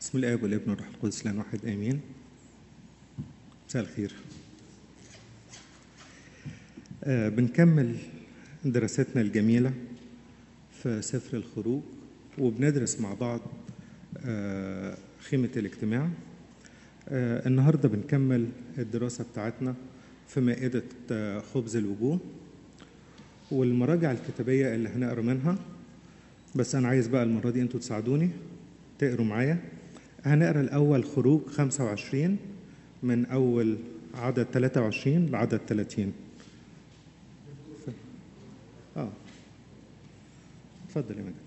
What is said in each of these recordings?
بسم الله والابن والروح القدس لان واحد امين مساء الخير آه بنكمل دراستنا الجميله في سفر الخروج وبندرس مع بعض آه خيمه الاجتماع آه النهارده بنكمل الدراسه بتاعتنا في مائده آه خبز الوجوه والمراجع الكتابيه اللي هنقرا منها بس انا عايز بقى المره دي انتوا تساعدوني تقروا معايا هنقرا الاول خروج 25 من اول عدد 23 لعدد 30 اه اتفضل يا مجد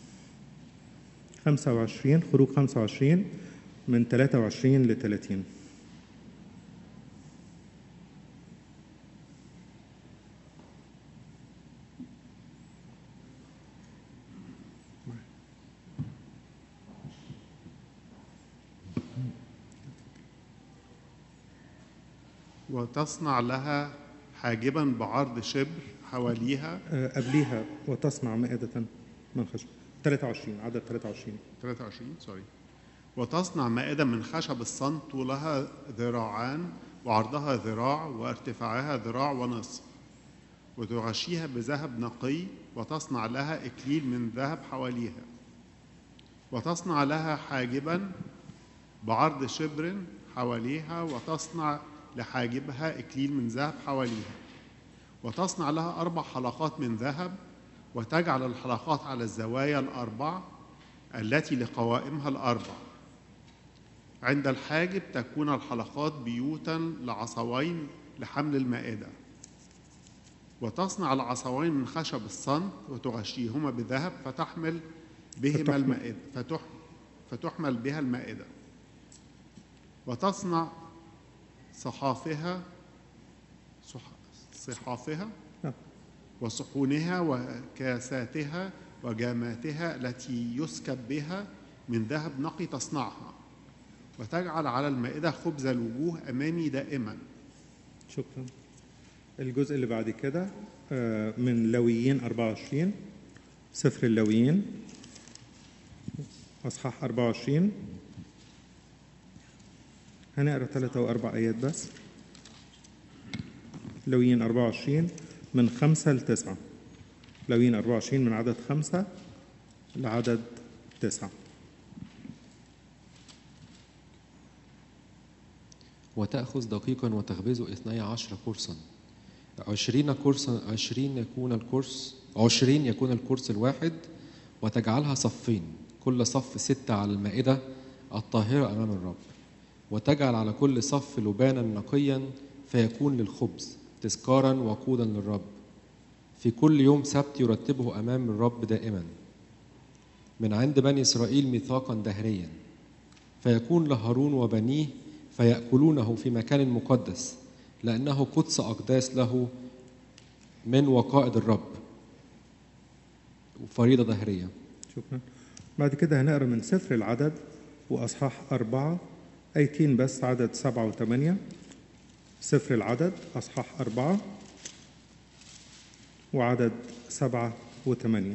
25 خروج 25 من 23 ل 30 وتصنع لها حاجبا بعرض شبر حواليها آه قبليها وتصنع مائدة من خشب 23 عدد 23 23 سوري وتصنع مائدة من خشب الصن طولها ذراعان وعرضها ذراع وارتفاعها ذراع ونصف وتغشيها بذهب نقي وتصنع لها إكليل من ذهب حواليها وتصنع لها حاجبا بعرض شبر حواليها وتصنع لحاجبها إكليل من ذهب حواليها وتصنع لها أربع حلقات من ذهب وتجعل الحلقات على الزوايا الأربع التي لقوائمها الأربع عند الحاجب تكون الحلقات بيوتا لعصوين لحمل المائدة وتصنع العصوين من خشب الصن وتغشيهما بذهب فتحمل بهما فتحمل. المائدة فتح فتحمل بها المائدة وتصنع صحافها صح- صحافها نعم. وصحونها وكاساتها وجاماتها التي يسكب بها من ذهب نقي تصنعها وتجعل على المائدة خبز الوجوه أمامي دائما شكرا الجزء اللي بعد كده آه، من لويين 24 سفر اللويين اصحاح 24 هنقرا ثلاثة وأربع آيات بس لويين 24 من خمسة لتسعة لويين 24 من عدد خمسة لعدد تسعة وتأخذ دقيقا وتخبزه اثني عشر كرسا عشرين كرسا عشرين يكون الكرس عشرين يكون الكرس الواحد وتجعلها صفين كل صف ستة على المائدة الطاهرة أمام الرب وتجعل على كل صف لبانا نقيا فيكون للخبز تذكارا وقودا للرب في كل يوم سبت يرتبه أمام الرب دائما من عند بني إسرائيل ميثاقا دهريا فيكون لهارون وبنيه فيأكلونه في مكان مقدس لأنه قدس أقداس له من وقائد الرب وفريضة دهرية شكرا بعد كده هنقرا من سفر العدد واصحاح أربعة ايتين بس عدد سبعة وثمانية سفر العدد اصحاح أربعة وعدد سبعة وثمانية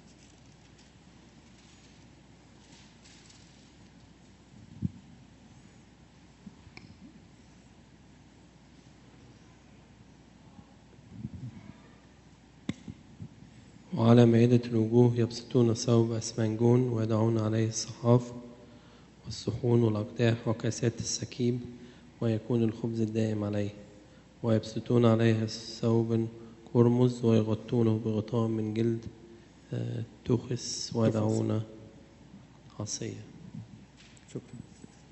وعلى مائدة الوجوه يبسطون ثوب أسمنجون ويضعون عليه الصحاف والصحون والأقداح وكاسات السكيب ويكون الخبز الدائم عليه ويبسطون عليه ثوب قرمز ويغطونه بغطاء من جلد آه، تخس ويدعون عصية شكرا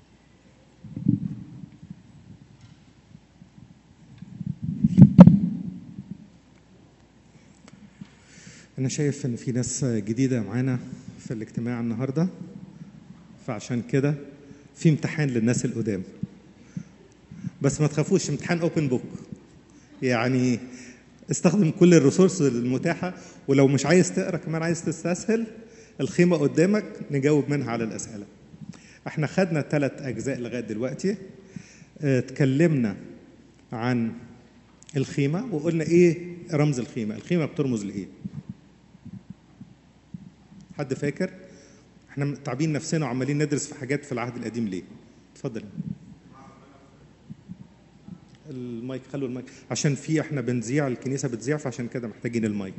أنا شايف إن في ناس جديدة معانا في الاجتماع النهاردة فعشان كده في امتحان للناس القدام بس ما تخافوش امتحان اوبن بوك يعني استخدم كل الريسورس المتاحة ولو مش عايز تقرا كمان عايز تستسهل الخيمة قدامك نجاوب منها على الأسئلة احنا خدنا ثلاث أجزاء لغاية دلوقتي اه، اتكلمنا عن الخيمة وقلنا ايه رمز الخيمة الخيمة بترمز لإيه حد فاكر احنا تعبين نفسنا وعمالين ندرس في حاجات في العهد القديم ليه اتفضل المايك خلوا المايك عشان في احنا بنذيع الكنيسه بتذيع فعشان كده محتاجين المايك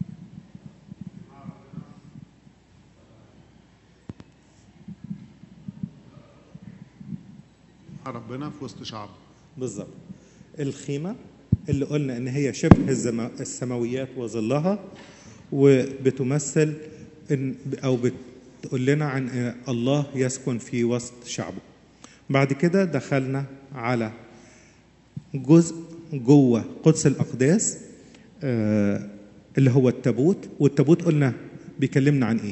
ربنا في وسط شعبه بالظبط الخيمة اللي قلنا إن هي شبه الزما- السماويات وظلها وبتمثل إن أو بتقول لنا عن إن الله يسكن في وسط شعبه بعد كده دخلنا على جزء جوه قدس الأقداس آه، اللي هو التابوت والتابوت قلنا بيكلمنا عن إيه؟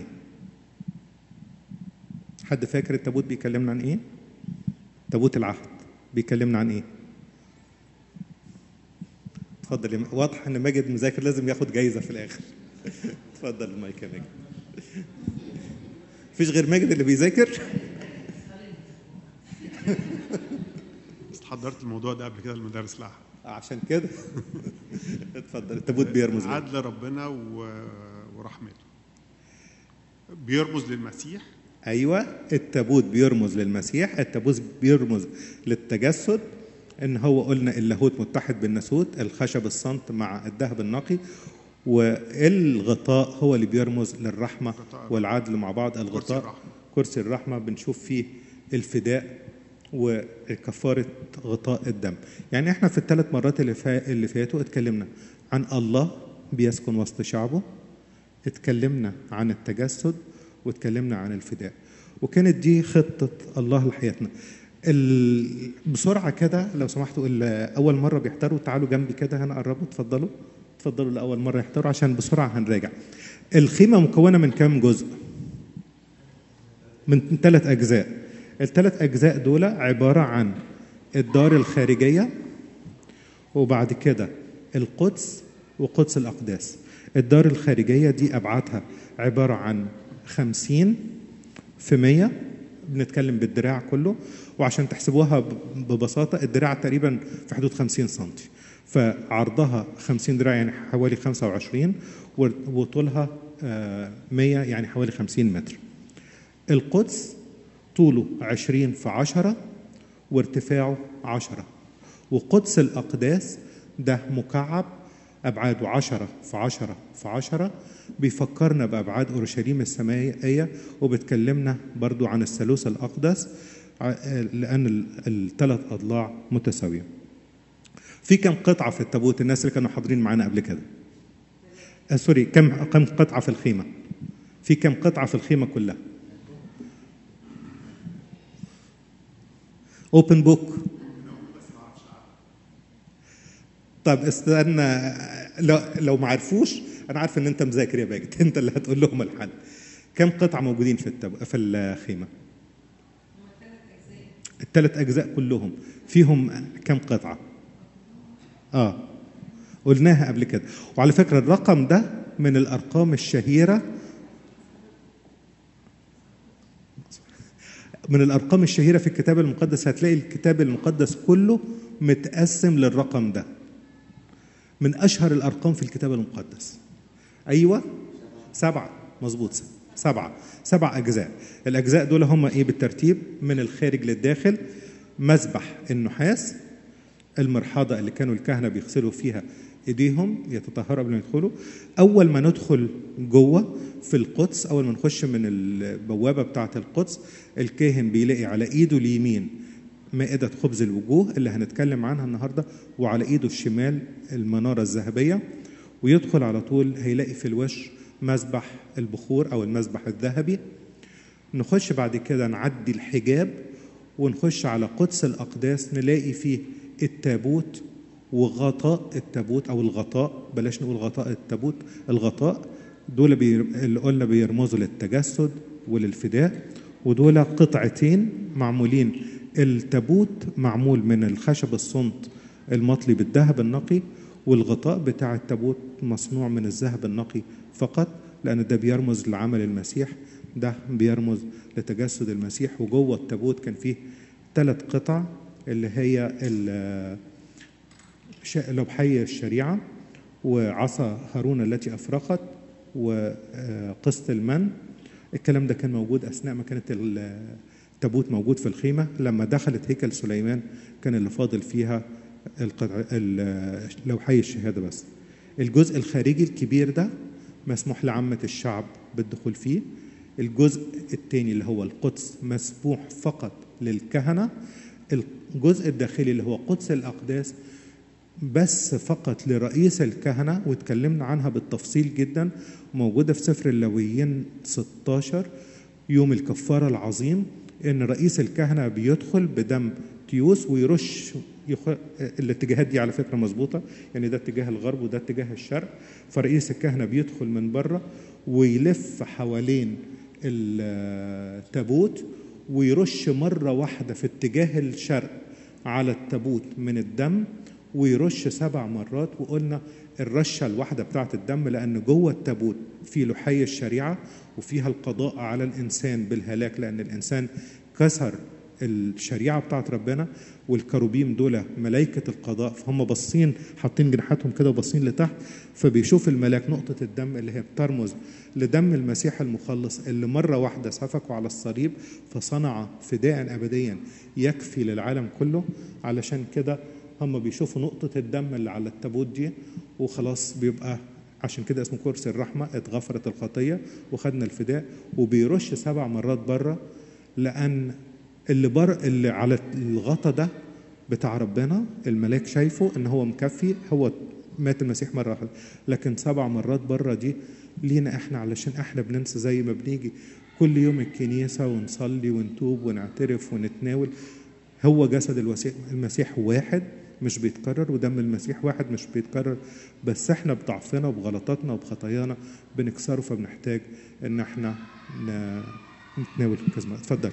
حد فاكر التابوت بيكلمنا عن إيه؟ تابوت العهد بيكلمنا عن ايه؟ اتفضل يا م- واضح ان ماجد مذاكر لازم ياخد جايزه في الاخر اتفضل المايك يا ماجد مفيش غير ماجد اللي بيذاكر بس حضرت الموضوع ده قبل كده المدارس الأحد عشان كده اتفضل التابوت بيرمز ليه؟ عدل ربنا و- ورحمته بيرمز للمسيح ايوه التابوت بيرمز للمسيح التابوت بيرمز للتجسد ان هو قلنا اللاهوت متحد بالناسوت الخشب الصمت مع الذهب النقي والغطاء هو اللي بيرمز للرحمه غطاء. والعدل مع بعض كرسي الغطاء الرحمة. كرسي الرحمه بنشوف فيه الفداء وكفاره غطاء الدم يعني احنا في الثلاث مرات اللي فا... اللي فاتوا اتكلمنا عن الله بيسكن وسط شعبه اتكلمنا عن التجسد واتكلمنا عن الفداء وكانت دي خطة الله لحياتنا ال... بسرعة كده لو سمحتوا اللي أول مرة بيحضروا تعالوا جنبي كده هنا قربوا اتفضلوا اتفضلوا لأول مرة يحضروا عشان بسرعة هنراجع الخيمة مكونة من كام جزء؟ من ثلاث أجزاء الثلاث أجزاء دول عبارة عن الدار الخارجية وبعد كده القدس وقدس الأقداس الدار الخارجية دي أبعادها عبارة عن خمسين في مية بنتكلم بالدراع كله وعشان تحسبوها ب- ببساطة الدراع تقريبا في حدود 50 سنتي فعرضها 50 دراع يعني حوالي 25 و- وطولها آه، 100 يعني حوالي 50 متر القدس طوله 20 في 10 وارتفاعه 10 وقدس الأقداس ده مكعب أبعاده 10 في 10 في 10 بيفكرنا بأبعاد أورشليم السمائية وبتكلمنا برضو عن الثالوث الأقدس ع- لأن الثلاث أضلاع متساوية في كم قطعة في التابوت الناس اللي كانوا حاضرين معانا قبل كده آه سوري كم كم قطعة في الخيمة في كم قطعة في الخيمة كلها اوبن بوك طب استنى لو لو ما عرفوش انا عارف ان انت مذاكر يا باجد انت اللي هتقول لهم الحل كم قطعه موجودين في التب... في الخيمه الثلاث اجزاء كلهم فيهم كم قطعه اه قلناها قبل كده وعلى فكره الرقم ده من الارقام الشهيره من الارقام الشهيره في الكتاب المقدس هتلاقي الكتاب المقدس كله متقسم للرقم ده من اشهر الارقام في الكتاب المقدس ايوه سبعه مظبوط سبعه سبع اجزاء الاجزاء دول هم ايه بالترتيب من الخارج للداخل مذبح النحاس المرحاضه اللي كانوا الكهنه بيغسلوا فيها ايديهم يتطهروا قبل ما يدخلوا اول ما ندخل جوه في القدس اول ما نخش من البوابه بتاعه القدس الكاهن بيلاقي على ايده اليمين مائدة خبز الوجوه اللي هنتكلم عنها النهارده وعلى ايده الشمال المنارة الذهبية ويدخل على طول هيلاقي في الوش مذبح البخور او المذبح الذهبي نخش بعد كده نعدي الحجاب ونخش على قدس الأقداس نلاقي فيه التابوت وغطاء التابوت أو الغطاء بلاش نقول غطاء التابوت الغطاء دول بي... اللي قلنا بيرمزوا للتجسد وللفداء ودول قطعتين معمولين التابوت معمول من الخشب الصمت المطلي بالذهب النقي والغطاء بتاع التابوت مصنوع من الذهب النقي فقط لأن ده بيرمز لعمل المسيح ده بيرمز لتجسد المسيح وجوه التابوت كان فيه ثلاث قطع اللي هي لوحي الشريعة وعصا هارون التي أفرقت وقسط المن الكلام ده كان موجود اثناء ما كانت ال- التابوت موجود في الخيمه لما دخلت هيكل سليمان كان اللي فاضل فيها القطع ال- لوحي الشهاده بس الجزء الخارجي الكبير ده مسموح لعامه الشعب بالدخول فيه الجزء الثاني اللي هو القدس مسموح فقط للكهنه الجزء الداخلي اللي هو قدس الاقداس بس فقط لرئيس الكهنة واتكلمنا عنها بالتفصيل جدا موجودة في سفر اللويين 16 يوم الكفارة العظيم إن رئيس الكهنة بيدخل بدم تيوس ويرش يخ... الاتجاهات دي على فكرة مظبوطة يعني ده اتجاه الغرب وده اتجاه الشرق فرئيس الكهنة بيدخل من بره ويلف حوالين التابوت ويرش مرة واحدة في اتجاه الشرق على التابوت من الدم ويرش سبع مرات وقلنا الرشة الواحدة بتاعت الدم لأن جوه التابوت في لحي الشريعة وفيها القضاء على الإنسان بالهلاك لأن الإنسان كسر الشريعة بتاعت ربنا والكروبيم دول ملائكة القضاء فهم باصين حاطين جناحاتهم كده وباصين لتحت فبيشوف الملاك نقطة الدم اللي هي بترمز لدم المسيح المخلص اللي مرة واحدة سفكوا على الصليب فصنع فداء أبديا يكفي للعالم كله علشان كده هم بيشوفوا نقطة الدم اللي على التابوت دي وخلاص بيبقى عشان كده اسمه كرسي الرحمة اتغفرت الخطية وخدنا الفداء وبيرش سبع مرات بره لأن اللي بر اللي على الغطا ده بتاع ربنا الملاك شايفه ان هو مكفي هو مات المسيح مرة واحدة لكن سبع مرات بره دي لينا احنا علشان احنا بننسى زي ما بنيجي كل يوم الكنيسة ونصلي ونتوب ونعترف ونتناول هو جسد الوسيح المسيح واحد مش بيتكرر ودم المسيح واحد مش بيتكرر بس احنا بضعفنا وبغلطاتنا وبخطايانا بنكسره فبنحتاج ان احنا ن- نتناول الكزمة اتفضل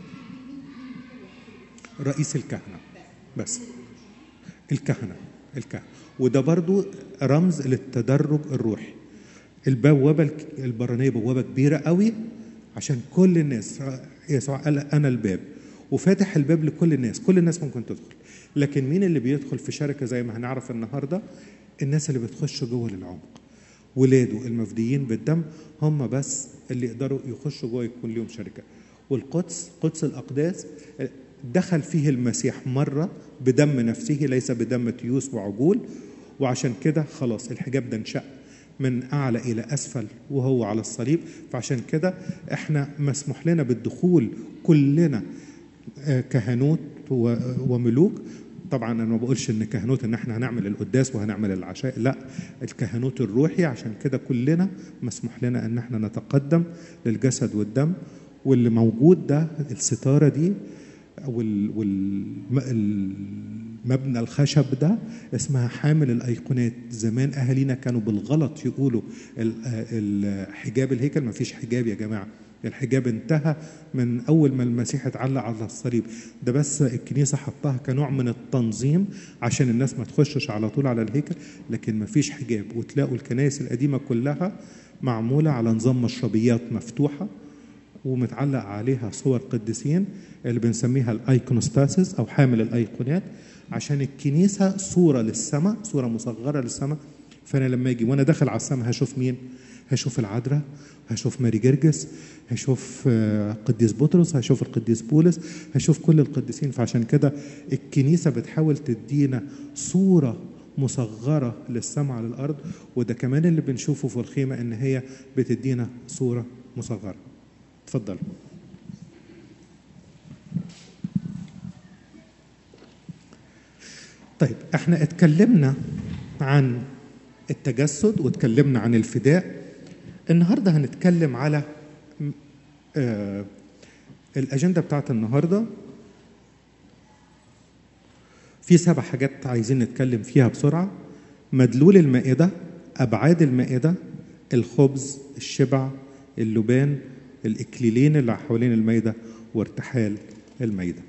رئيس الكهنة بس الكهنة الكهنة وده برضو رمز للتدرج الروحي البوابة الك- البرانية بوابة كبيرة قوي عشان كل الناس يسوع قال أنا الباب وفاتح الباب لكل الناس كل الناس ممكن تدخل لكن مين اللي بيدخل في شركة زي ما هنعرف النهاردة الناس اللي بتخش جوه للعمق ولاده المفديين بالدم هم بس اللي يقدروا يخشوا جوه يكون لهم شركة والقدس قدس الأقداس دخل فيه المسيح مرة بدم نفسه ليس بدم تيوس وعجول وعشان كده خلاص الحجاب ده انشق من أعلى إلى أسفل وهو على الصليب فعشان كده احنا مسموح لنا بالدخول كلنا آه، كهنوت و- وملوك طبعا انا ما بقولش ان كهنوت ان احنا هنعمل القداس وهنعمل العشاء لا الكهنوت الروحي عشان كده كلنا مسموح لنا ان احنا نتقدم للجسد والدم واللي موجود ده الستاره دي والمبنى الخشب ده اسمها حامل الايقونات زمان اهالينا كانوا بالغلط يقولوا ال- الحجاب الهيكل ما فيش حجاب يا جماعه الحجاب انتهى من اول ما المسيح اتعلق على الصليب ده بس الكنيسه حطها كنوع من التنظيم عشان الناس ما تخشش على طول على الهيكل لكن ما فيش حجاب وتلاقوا الكنائس القديمه كلها معموله على نظام مشربيات مفتوحه ومتعلق عليها صور قديسين اللي بنسميها الايكونوستاسيس او حامل الايقونات عشان الكنيسه صوره للسماء صوره مصغره للسماء فانا لما اجي وانا داخل على السماء هشوف مين؟ هشوف العذراء هشوف ماري جرجس هشوف آه، قديس بطرس هشوف القديس بولس هشوف كل القديسين فعشان كده الكنيسه بتحاول تدينا صوره مصغره للسماء على الارض وده كمان اللي بنشوفه في الخيمه ان هي بتدينا صوره مصغره اتفضل طيب احنا اتكلمنا عن التجسد واتكلمنا عن الفداء النهارده هنتكلم على م- آه الاجنده بتاعت النهارده في سبع حاجات عايزين نتكلم فيها بسرعه مدلول المائده ابعاد المائده الخبز الشبع اللبان الاكليلين اللي حوالين المائده وارتحال المائده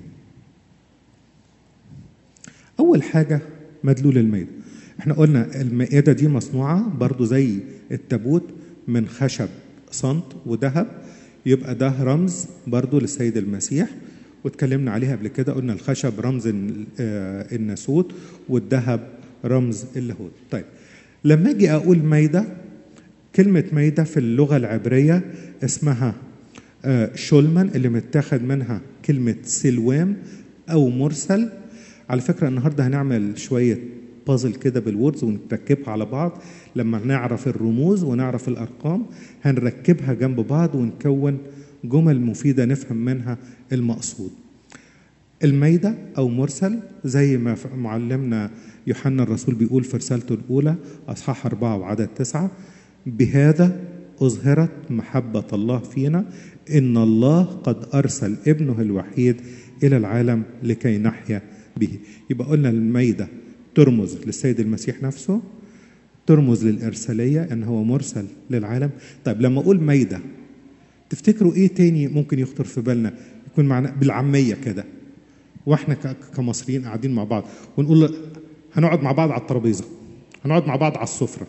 اول حاجه مدلول المائده احنا قلنا المائده دي مصنوعه برضو زي التابوت من خشب صنط وذهب يبقى ده رمز برضو للسيد المسيح واتكلمنا عليها قبل كده قلنا الخشب رمز ال- آه، الناسوت والذهب رمز اللاهوت طيب لما اجي اقول مايده كلمه مايده في اللغه العبريه اسمها آه، شولمان اللي متاخد منها كلمة سلوام أو مرسل على فكرة النهاردة هنعمل شوية بازل كده بالوردز ونركبها على بعض لما نعرف الرموز ونعرف الأرقام هنركبها جنب بعض ونكون جمل مفيدة نفهم منها المقصود الميدة أو مرسل زي ما ف- معلمنا يوحنا الرسول بيقول في رسالته الأولى أصحاح أربعة وعدد تسعة بهذا أظهرت محبة الله فينا إن الله قد أرسل ابنه الوحيد إلى العالم لكي نحيا به يبقى قلنا الميدة ترمز للسيد المسيح نفسه ترمز للإرسالية إن هو مرسل للعالم طيب لما أقول ميدة تفتكروا إيه تاني ممكن يخطر في بالنا يكون معنا بالعامية كده واحنا ك- كمصريين قاعدين مع بعض ونقول له هنقعد مع بعض على الترابيزه هنقعد مع بعض على السفره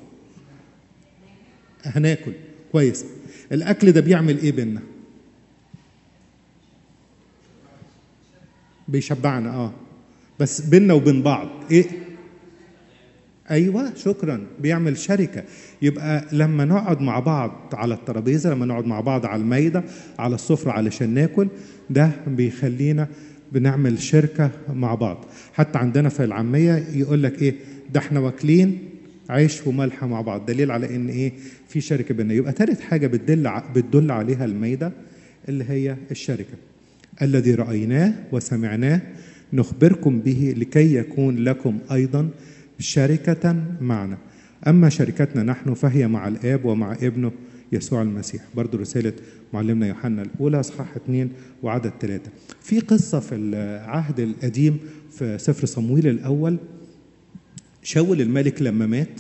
هناكل كويس الاكل ده بيعمل ايه بينا بيشبعنا اه بس بينا وبين بعض ايه ايوه شكرا بيعمل شركه يبقى لما نقعد مع بعض على الترابيزه لما نقعد مع بعض على المايده على السفره علشان ناكل ده بيخلينا بنعمل شركه مع بعض حتى عندنا في العاميه يقول لك ايه ده احنا واكلين عيش وملح مع بعض دليل على ان ايه في شركه بيننا يبقى ثالث حاجه بتدل ع- بتدل عليها المايده اللي هي الشركه الذي رايناه وسمعناه نخبركم به لكي يكون لكم ايضا شركه معنا اما شركتنا نحن فهي مع الاب ومع ابنه يسوع المسيح برضو رسالة معلمنا يوحنا الأولى أصحاح اثنين وعدد ثلاثة في قصة في العهد القديم في سفر صمويل الأول شاول الملك لما مات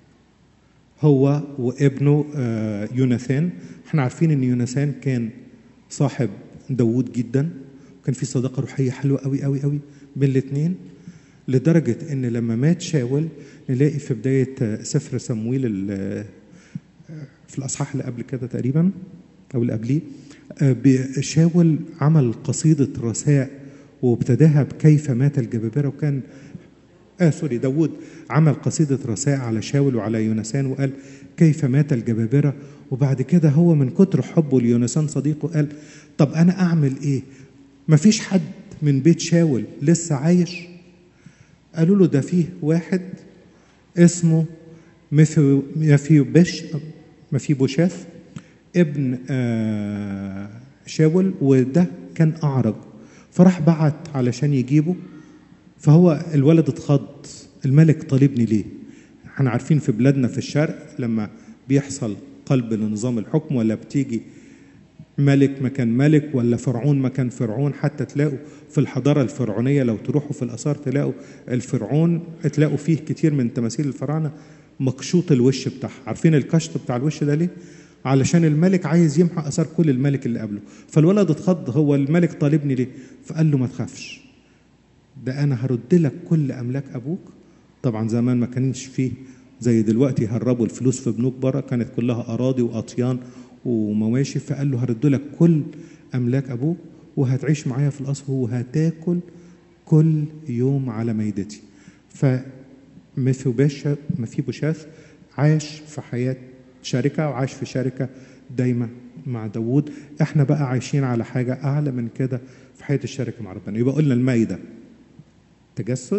هو وابنه آه، يوناثان احنا عارفين ان يوناثان كان صاحب داوود جدا وكان في صداقه روحيه حلوه قوي قوي قوي بين الاثنين لدرجه ان لما مات شاول نلاقي في بدايه آه، سفر صمويل ال- آه، في الاصحاح اللي قبل كده تقريبا او اللي قبليه آه، ب- شاول عمل قصيده رثاء وابتداها بكيف مات الجبابره وكان آه سوري داود عمل قصيدة رثاء على شاول وعلى يونسان وقال كيف مات الجبابرة وبعد كده هو من كتر حبه ليونسان صديقه قال طب أنا أعمل إيه مفيش حد من بيت شاول لسه عايش قالوا له ده فيه واحد اسمه مفي مفي بش مفي بوشاث ابن آه، شاول وده كان أعرج فراح بعت علشان يجيبه فهو الولد اتخض الملك طالبني ليه احنا عارفين في بلادنا في الشرق لما بيحصل قلب لنظام الحكم ولا بتيجي ملك مكان ملك ولا فرعون مكان فرعون حتى تلاقوا في الحضارة الفرعونية لو تروحوا في الآثار تلاقوا الفرعون تلاقوا فيه كتير من تماثيل الفراعنة مكشوط الوش بتاعها عارفين الكشط بتاع الوش ده ليه؟ علشان الملك عايز يمحى آثار كل الملك اللي قبله فالولد اتخض هو الملك طالبني ليه؟ فقال له ما تخافش ده انا هرد لك كل املاك ابوك طبعا زمان ما كانش فيه زي دلوقتي يهربوا الفلوس في بنوك بره كانت كلها اراضي واطيان ومواشي فقال له هرد لك كل املاك ابوك وهتعيش معايا في القصر وهتاكل كل يوم على ميدتي فميثوباشا مفيبوشاث عاش في حياه شركه وعاش في شركه دايما مع داوود احنا بقى عايشين على حاجه اعلى من كده في حياه الشركه مع ربنا يبقى قلنا المائده تجسد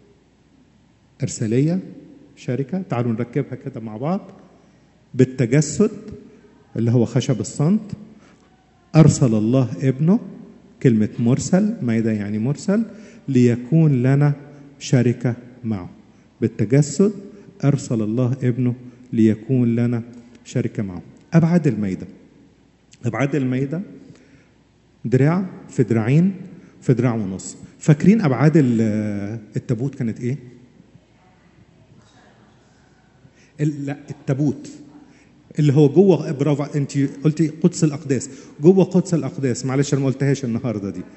إرسالية شركة تعالوا نركبها كده مع بعض بالتجسد اللي هو خشب الصمت أرسل الله ابنه كلمة مرسل ماذا يعني مرسل ليكون لنا شركة معه بالتجسد أرسل الله ابنه ليكون لنا شركة معه أبعاد الميدة أبعاد الميدة دراع في دراعين في دراع ونص فاكرين ابعاد ال- التابوت كانت ايه ال- لا التابوت اللي هو جوه برافو انت قلتي قدس الاقداس جوه قدس الاقداس معلش انا ما قلتهاش النهارده دي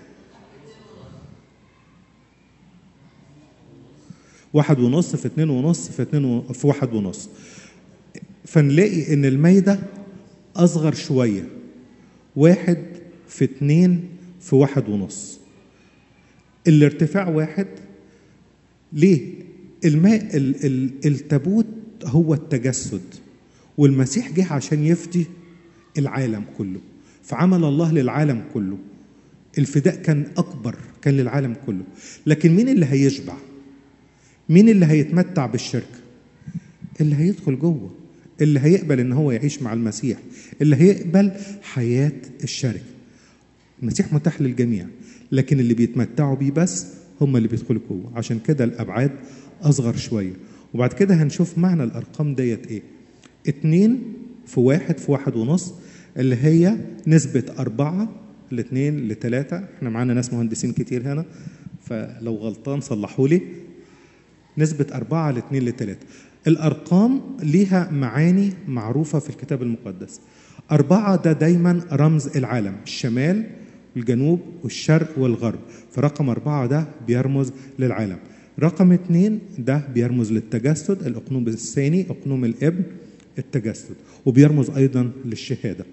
واحد ونص في اتنين ونص في اتنين و... في واحد ونص فنلاقي ان المايدة اصغر شوية واحد في اتنين في واحد ونص الارتفاع واحد ليه الماء ال... ال... التابوت هو التجسد والمسيح جه عشان يفدي العالم كله فعمل الله للعالم كله الفداء كان اكبر كان للعالم كله لكن مين اللي هيشبع مين اللي هيتمتع بالشركه اللي هيدخل جوه اللي هيقبل ان هو يعيش مع المسيح اللي هيقبل حياه الشركه المسيح متاح للجميع لكن اللي بيتمتعوا بيه بس هم اللي بيدخلوا جوه عشان كده الابعاد اصغر شويه وبعد كده هنشوف معنى الارقام ديت ايه اتنين في واحد في واحد ونص اللي هي نسبة أربعة لاثنين لثلاثة احنا معانا ناس مهندسين كتير هنا فلو غلطان صلحوا لي نسبة أربعة لاثنين لثلاثة الأرقام ليها معاني معروفة في الكتاب المقدس أربعة ده دايما رمز العالم الشمال والجنوب والشرق والغرب فرقم أربعة ده بيرمز للعالم رقم اثنين ده بيرمز للتجسد الأقنوم الثاني أقنوم الابن التجسد وبيرمز أيضا للشهادة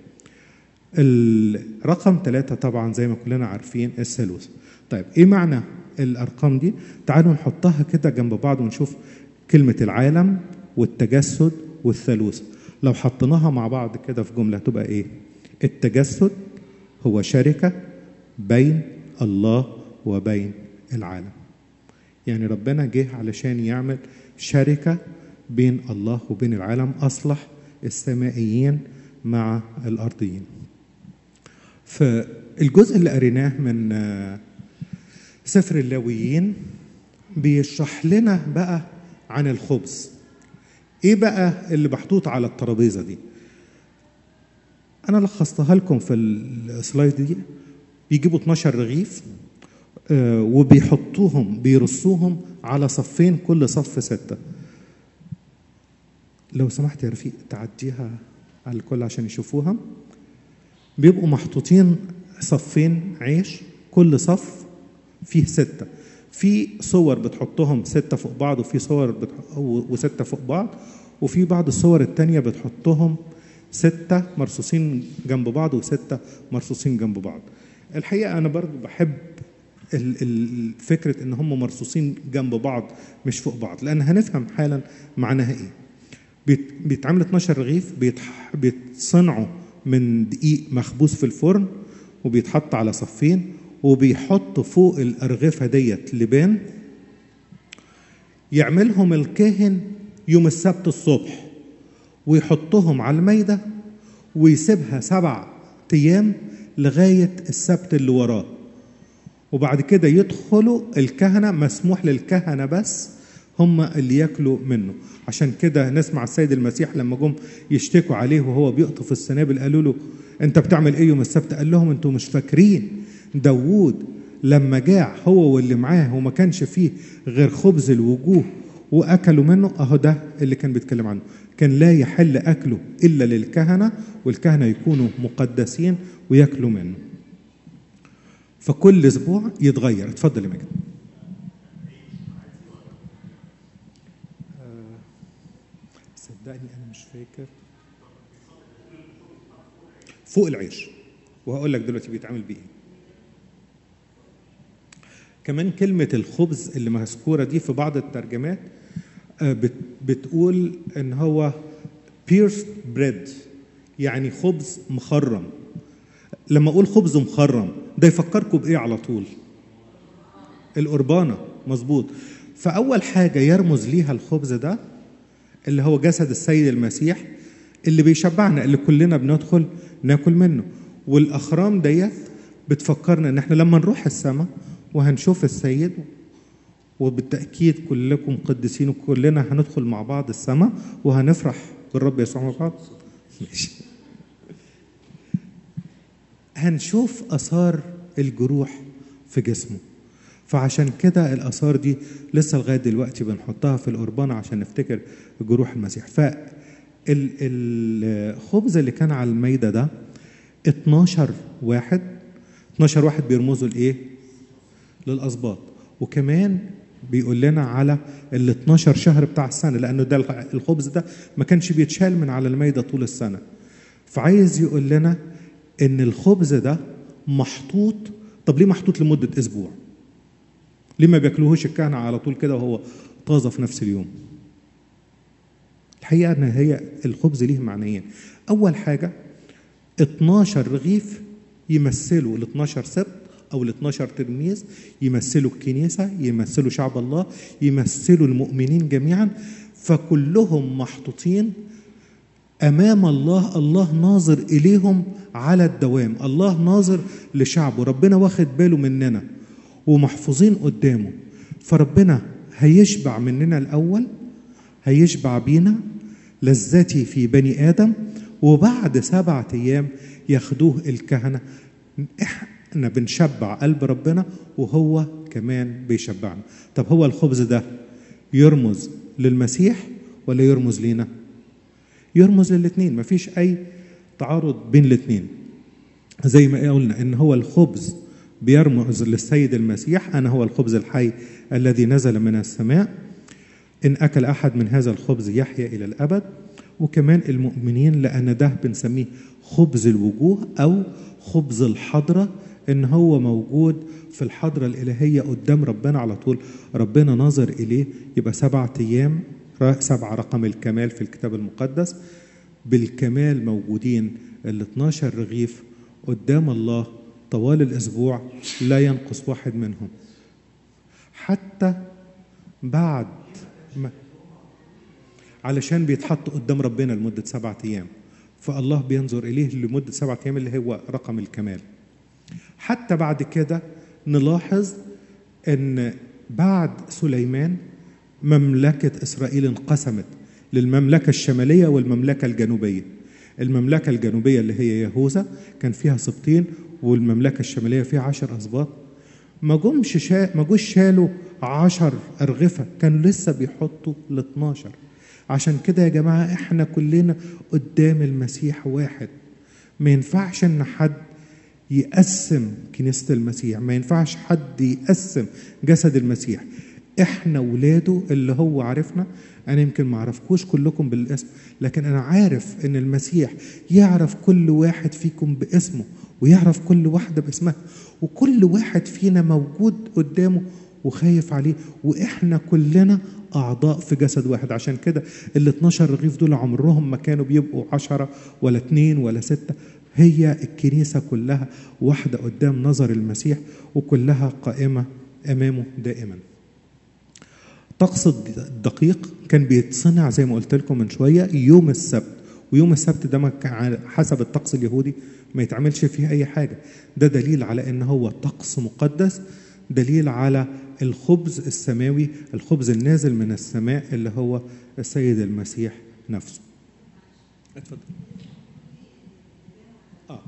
الرقم ثلاثة طبعا زي ما كلنا عارفين الثالوث طيب ايه معنى الارقام دي تعالوا نحطها كده جنب بعض ونشوف كلمة العالم والتجسد والثالوث لو حطيناها مع بعض كده في جملة تبقى ايه التجسد هو شركة بين الله وبين العالم يعني ربنا جه علشان يعمل شركة بين الله وبين العالم أصلح السمائيين مع الأرضيين فالجزء اللي قريناه من سفر اللاويين بيشرح لنا بقى عن الخبز ايه بقى اللي محطوط على الترابيزه دي انا لخصتها لكم في السلايد دي بيجيبوا 12 رغيف وبيحطوهم بيرصوهم على صفين كل صف ستة لو سمحت يا رفيق تعديها على الكل عشان يشوفوها بيبقوا محطوطين صفين عيش كل صف فيه ستة في صور بتحطهم ستة فوق بعض وفي صور بتح... وستة فوق بعض وفي بعض الصور التانية بتحطهم ستة مرصوصين جنب بعض وستة مرصوصين جنب بعض الحقيقة أنا برضو بحب فكرة إن هم مرصوصين جنب بعض مش فوق بعض لأن هنفهم حالا معناها إيه بيتعمل 12 رغيف بيتح... بيتصنعوا من دقيق مخبوز في الفرن وبيتحط على صفين وبيحط فوق الأرغفة ديت لبان يعملهم الكاهن يوم السبت الصبح ويحطهم على الميدة ويسيبها سبع أيام لغاية السبت اللي وراه وبعد كده يدخلوا الكهنة مسموح للكهنة بس هم اللي ياكلوا منه عشان كده نسمع السيد المسيح لما جم يشتكوا عليه وهو بيقطف السنابل قالوا له انت بتعمل ايه يوم السبت قال لهم انتوا مش فاكرين داوود لما جاع هو واللي معاه وما كانش فيه غير خبز الوجوه واكلوا منه اهو ده اللي كان بيتكلم عنه كان لا يحل اكله الا للكهنه والكهنه يكونوا مقدسين وياكلوا منه فكل اسبوع يتغير اتفضل يا مجد صدقني انا مش فاكر فوق العيش وهقول لك دلوقتي بيتعمل بيه كمان كلمة الخبز اللي مذكورة دي في بعض الترجمات بتقول ان هو pierced bread يعني خبز مخرم لما اقول خبز مخرم ده يفكركم بايه على طول القربانه مظبوط فاول حاجه يرمز ليها الخبز ده اللي هو جسد السيد المسيح اللي بيشبعنا اللي كلنا بندخل ناكل منه والاخرام ديت بتفكرنا ان احنا لما نروح السماء وهنشوف السيد وبالتاكيد كلكم قديسين وكلنا هندخل مع بعض السماء وهنفرح بالرب يسوع مع بعض ماشي هنشوف اثار الجروح في جسمه فعشان كده الاثار دي لسه لغايه دلوقتي بنحطها في القربانه عشان نفتكر جروح المسيح فالخبز اللي كان على الميده ده 12 واحد 12 واحد بيرمزوا لايه للاسباط وكمان بيقول لنا على ال 12 شهر بتاع السنه لانه ده الخبز ده ما كانش بيتشال من على الميده طول السنه فعايز يقول لنا ان الخبز ده محطوط طب ليه محطوط لمده اسبوع ليه ما بياكلوهوش الكهنه على طول كده وهو طازه في نفس اليوم الحقيقه ان هي الخبز ليه معنيين اول حاجه 12 رغيف يمثلوا ال 12 سبت او ال 12 تلميذ يمثلوا الكنيسه يمثلوا شعب الله يمثلوا المؤمنين جميعا فكلهم محطوطين امام الله الله ناظر اليهم على الدوام الله ناظر لشعبه ربنا واخد باله مننا ومحفوظين قدامه فربنا هيشبع مننا الاول هيشبع بينا لذتي في بني ادم وبعد سبعة ايام ياخدوه الكهنه احنا بنشبع قلب ربنا وهو كمان بيشبعنا طب هو الخبز ده يرمز للمسيح ولا يرمز لينا يرمز للاثنين مفيش اي تعارض بين الاثنين زي ما قلنا ان هو الخبز بيرمز للسيد المسيح انا هو الخبز الحي الذي نزل من السماء ان اكل احد من هذا الخبز يحيا الى الابد وكمان المؤمنين لان ده بنسميه خبز الوجوه او خبز الحضره ان هو موجود في الحضره الالهيه قدام ربنا على طول ربنا ناظر اليه يبقى سبعة ايام سبعة رقم الكمال في الكتاب المقدس بالكمال موجودين ال 12 رغيف قدام الله طوال الاسبوع لا ينقص واحد منهم حتى بعد ما علشان بيتحط قدام ربنا لمده سبعة ايام فالله بينظر اليه لمده سبعة ايام اللي هو رقم الكمال حتى بعد كده نلاحظ ان بعد سليمان مملكه اسرائيل انقسمت للمملكه الشماليه والمملكه الجنوبيه المملكه الجنوبيه اللي هي يهوذا كان فيها سبطين والمملكه الشماليه فيها عشر اسباط ما جمش شا... ما جوش شالوا عشر أرغفة كانوا لسه بيحطوا ال 12 عشان كده يا جماعة احنا كلنا قدام المسيح واحد ما ينفعش ان حد يقسم كنيسة المسيح ما ينفعش حد يقسم جسد المسيح احنا ولاده اللي هو عارفنا انا يمكن ما اعرفكوش كلكم بالاسم لكن انا عارف ان المسيح يعرف كل واحد فيكم باسمه ويعرف كل واحدة باسمها وكل واحد فينا موجود قدامه وخايف عليه واحنا كلنا اعضاء في جسد واحد عشان كده ال 12 رغيف دول عمرهم ما كانوا بيبقوا عشرة ولا اتنين ولا ستة هي الكنيسة كلها واحدة قدام نظر المسيح وكلها قائمة أمامه دائما طقس الدقيق كان بيتصنع زي ما قلت لكم من شوية يوم السبت ويوم السبت ده ما كان حسب الطقس اليهودي ما يتعملش فيه أي حاجة ده دليل على أن هو طقس مقدس دليل على الخبز السماوي الخبز النازل من السماء اللي هو السيد المسيح نفسه اتفضل اه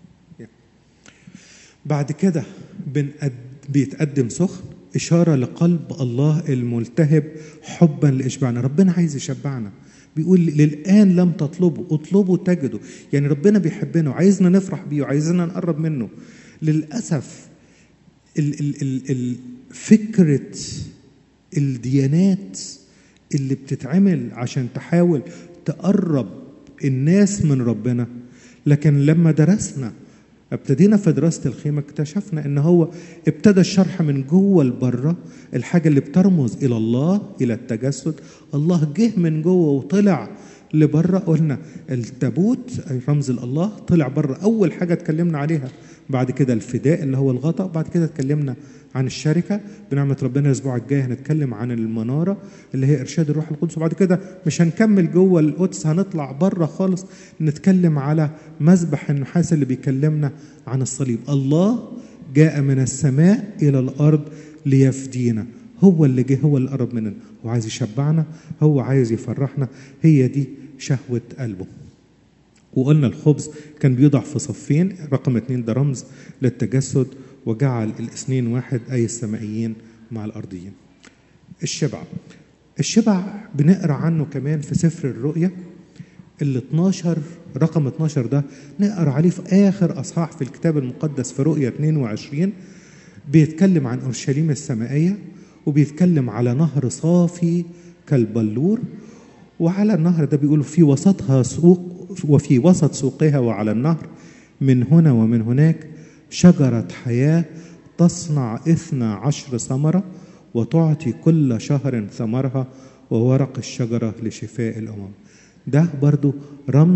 بعد كده بنقد... بيتقدم سخن إشارة لقلب الله الملتهب حبا لإشباعنا ربنا عايز يشبعنا بيقول للآن لم تطلبوا اطلبوا تجدوا يعني ربنا بيحبنا وعايزنا نفرح بيه وعايزنا نقرب منه للأسف ال ال ال ال فكرة الديانات اللي بتتعمل عشان تحاول تقرب الناس من ربنا لكن لما درسنا ابتدينا في دراسة الخيمة اكتشفنا ان هو ابتدى الشرح من جوه لبره الحاجة اللي بترمز الى الله الى التجسد الله جه من جوه وطلع لبره قلنا التابوت رمز الله طلع بره اول حاجة اتكلمنا عليها بعد كده الفداء اللي هو الغطاء بعد كده اتكلمنا عن الشركة بنعمة ربنا الأسبوع الجاي هنتكلم عن المنارة اللي هي إرشاد الروح القدس وبعد كده مش هنكمل جوه القدس هنطلع بره خالص نتكلم على مذبح النحاس اللي بيكلمنا عن الصليب الله جاء من السماء إلى الأرض ليفدينا هو اللي جه هو اللي قرب مننا هو عايز يشبعنا هو عايز يفرحنا هي دي شهوة قلبه وقلنا الخبز كان بيوضع في صفين رقم اتنين ده رمز للتجسد وجعل الاثنين واحد أي السمائيين مع الأرضيين الشبع الشبع بنقرا عنه كمان في سفر الرؤيا ال 12 رقم 12 ده نقرا عليه في آخر أصحاح في الكتاب المقدس في رؤيا 22 بيتكلم عن أورشليم السمائية وبيتكلم على نهر صافي كالبلور وعلى النهر ده بيقول في وسطها سوق وفي وسط سوقها وعلى النهر من هنا ومن هناك شجرة حياة تصنع إثنى عشر ثمرة وتعطي كل شهر ثمرها وورق الشجرة لشفاء الأمم ده برضو رمز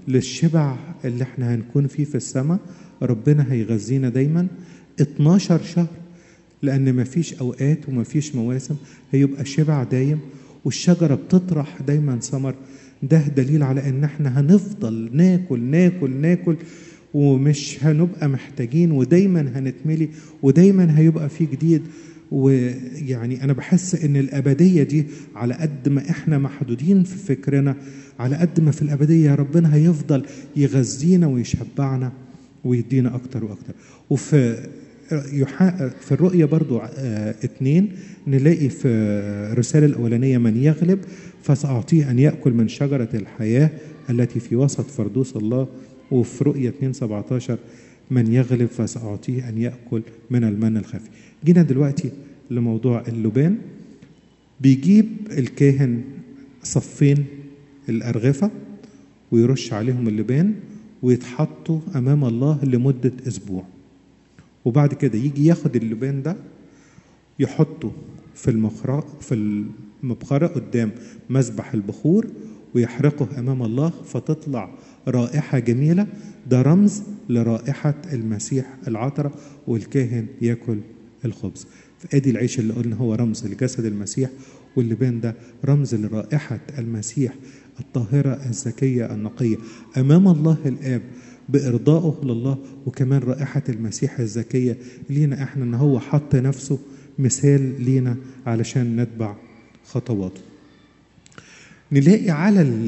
للشبع اللي احنا هنكون فيه في السماء ربنا هيغذينا دايما 12 شهر لأن مفيش أوقات ومفيش مواسم هيبقى شبع دايم والشجرة بتطرح دايما ثمر ده دليل على ان احنا هنفضل ناكل ناكل ناكل ومش هنبقى محتاجين ودايما هنتملي ودايما هيبقى في جديد ويعني انا بحس ان الابديه دي على قد ما احنا محدودين في فكرنا على قد ما في الابديه ربنا هيفضل يغذينا ويشبعنا ويدينا اكتر واكتر وفي يحا... في الرؤية برضو آه اتنين نلاقي في الرسالة الأولانية من يغلب فسأعطيه أن يأكل من شجرة الحياة التي في وسط فردوس الله وفي رؤية 2 17 من يغلب فسأعطيه أن يأكل من المن الخفي جينا دلوقتي لموضوع اللبان بيجيب الكاهن صفين الأرغفة ويرش عليهم اللبان ويتحطوا أمام الله لمدة أسبوع وبعد كده يجي ياخد اللبان ده يحطه في المخرق في المبخرة قدام مذبح البخور ويحرقه أمام الله فتطلع رائحة جميلة ده رمز لرائحة المسيح العطرة والكاهن ياكل الخبز فادي العيش اللي قلنا هو رمز لجسد المسيح واللبان ده رمز لرائحة المسيح الطاهرة الزكية النقية أمام الله الآب بإرضائه لله وكمان رائحة المسيح الزكية لينا احنا ان هو حط نفسه مثال لينا علشان نتبع خطواته نلاقي على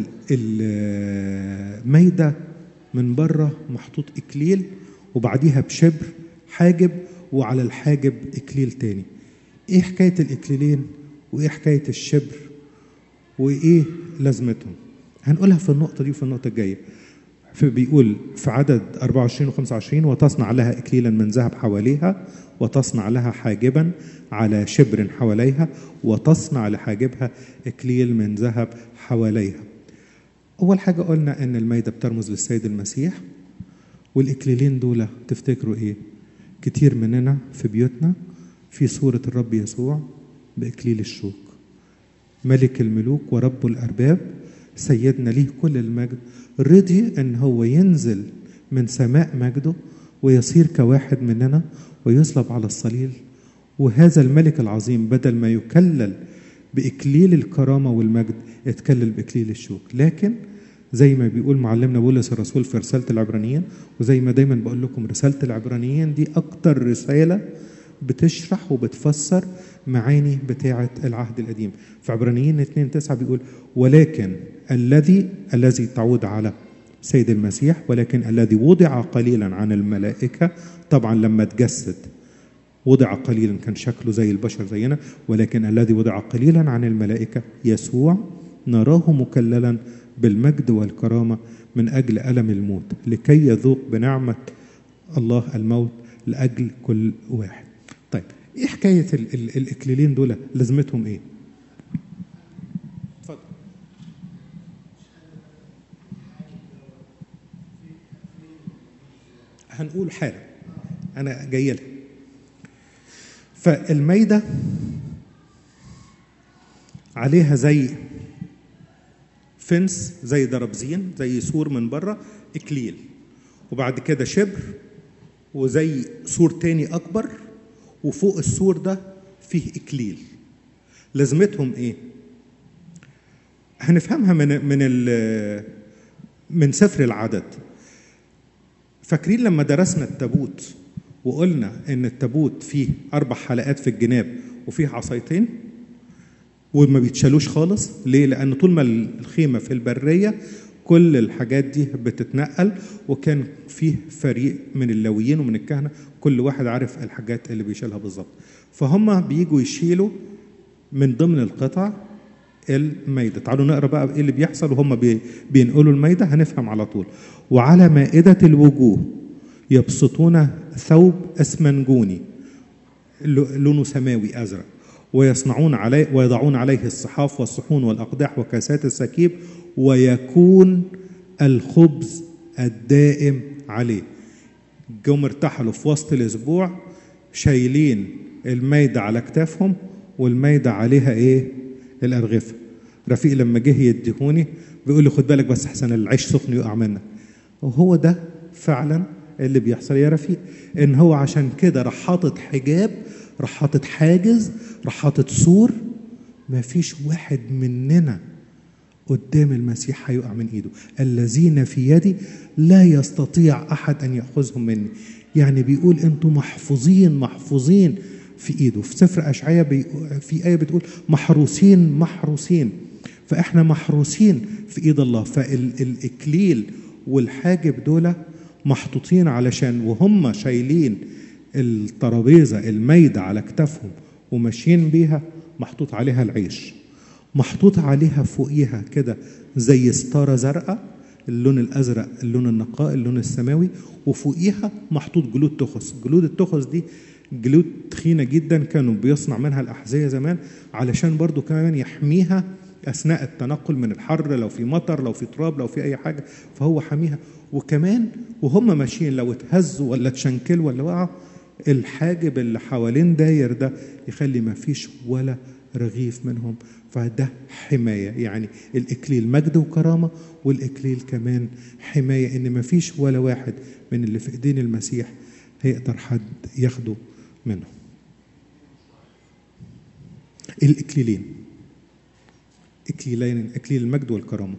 الميدة من بره محطوط إكليل وبعديها بشبر حاجب وعلى الحاجب إكليل تاني إيه حكاية الإكليلين وإيه حكاية الشبر وإيه لازمتهم هنقولها في النقطة دي وفي النقطة الجاية فبيقول في عدد 24 و 25 وتصنع لها إكليلا من ذهب حواليها وتصنع لها حاجبا على شبر حواليها وتصنع لحاجبها إكليل من ذهب حواليها أول حاجة قلنا إن المايدة بترمز للسيد المسيح والإكليلين دول تفتكروا إيه؟ كتير مننا في بيوتنا في صورة الرب يسوع بإكليل الشوك ملك الملوك ورب الأرباب سيدنا ليه كل المجد رضي ان هو ينزل من سماء مجده ويصير كواحد مننا ويصلب على الصليب وهذا الملك العظيم بدل ما يكلل باكليل الكرامه والمجد اتكلل باكليل الشوك لكن زي ما بيقول معلمنا بولس الرسول في رساله العبرانيين وزي ما دايما بقول لكم رساله العبرانيين دي اكتر رساله بتشرح وبتفسر معاني بتاعة العهد القديم في عبرانيين 2 9 بيقول ولكن الذي الذي تعود على سيد المسيح ولكن الذي وضع قليلا عن الملائكة طبعا لما تجسد وضع قليلا كان شكله زي البشر زينا ولكن الذي وضع قليلا عن الملائكة يسوع نراه مكللا بالمجد والكرامة من أجل ألم الموت لكي يذوق بنعمة الله الموت لأجل كل واحد طيب ايه حكايه ال ال الاكليلين دول لازمتهم ايه اتفضل هنقول حاله انا جاي لها فالميده عليها زي فنس زي دربزين زي سور من بره اكليل وبعد كده شبر وزي سور تاني اكبر وفوق السور ده فيه اكليل لازمتهم ايه هنفهمها من من من سفر العدد فاكرين لما درسنا التابوت وقلنا ان التابوت فيه اربع حلقات في الجناب وفيه عصايتين وما بيتشالوش خالص ليه لان طول ما الخيمه في البريه كل الحاجات دي بتتنقل وكان فيه فريق من اللويين ومن الكهنه كل واحد عارف الحاجات اللي بيشيلها بالظبط فهم بيجوا يشيلوا من ضمن القطع الميدة تعالوا نقرا بقى ايه اللي بيحصل وهم بي بينقلوا الميدة هنفهم على طول وعلى مائدة الوجوه يبسطون ثوب اسمنجوني لونه سماوي ازرق ويصنعون عليه ويضعون عليه الصحاف والصحون والاقداح وكاسات السكيب ويكون الخبز الدائم عليه جم ارتحلوا في وسط الاسبوع شايلين المايدة على كتافهم والمايدة عليها ايه الارغفة رفيق لما جه يديهوني بيقول لي خد بالك بس احسن العيش سخن يقع منك وهو ده فعلا اللي بيحصل يا رفيق ان هو عشان كده راح حاطط حجاب راح حاطط حاجز راح حاطط سور ما فيش واحد مننا قدام المسيح هيقع من ايده الذين في يدي لا يستطيع احد ان ياخذهم مني يعني بيقول انتم محفوظين محفوظين في ايده في سفر اشعياء بي... في ايه بتقول محروسين محروسين فاحنا محروسين في ايد الله فالاكليل والحاجب دول محطوطين علشان وهم شايلين الترابيزه المايده على كتافهم وماشيين بيها محطوط عليها العيش محطوط عليها فوقيها كده زي ستاره زرقاء اللون الازرق اللون النقاء اللون السماوي وفوقيها محطوط جلود تخس جلود التخس دي جلود تخينه جدا كانوا بيصنع منها الاحذيه زمان علشان برضو كمان يحميها اثناء التنقل من الحر لو في مطر لو في تراب لو في اي حاجه فهو حاميها وكمان وهم ماشيين لو اتهزوا ولا اتشنكلوا ولا وقعوا الحاجب اللي حوالين داير ده يخلي ما فيش ولا رغيف منهم فده حماية يعني الإكليل مجد وكرامة والإكليل كمان حماية إن ما فيش ولا واحد من اللي في إيدين المسيح هيقدر حد ياخده منه الإكليلين إكليلين إكليل المجد والكرامة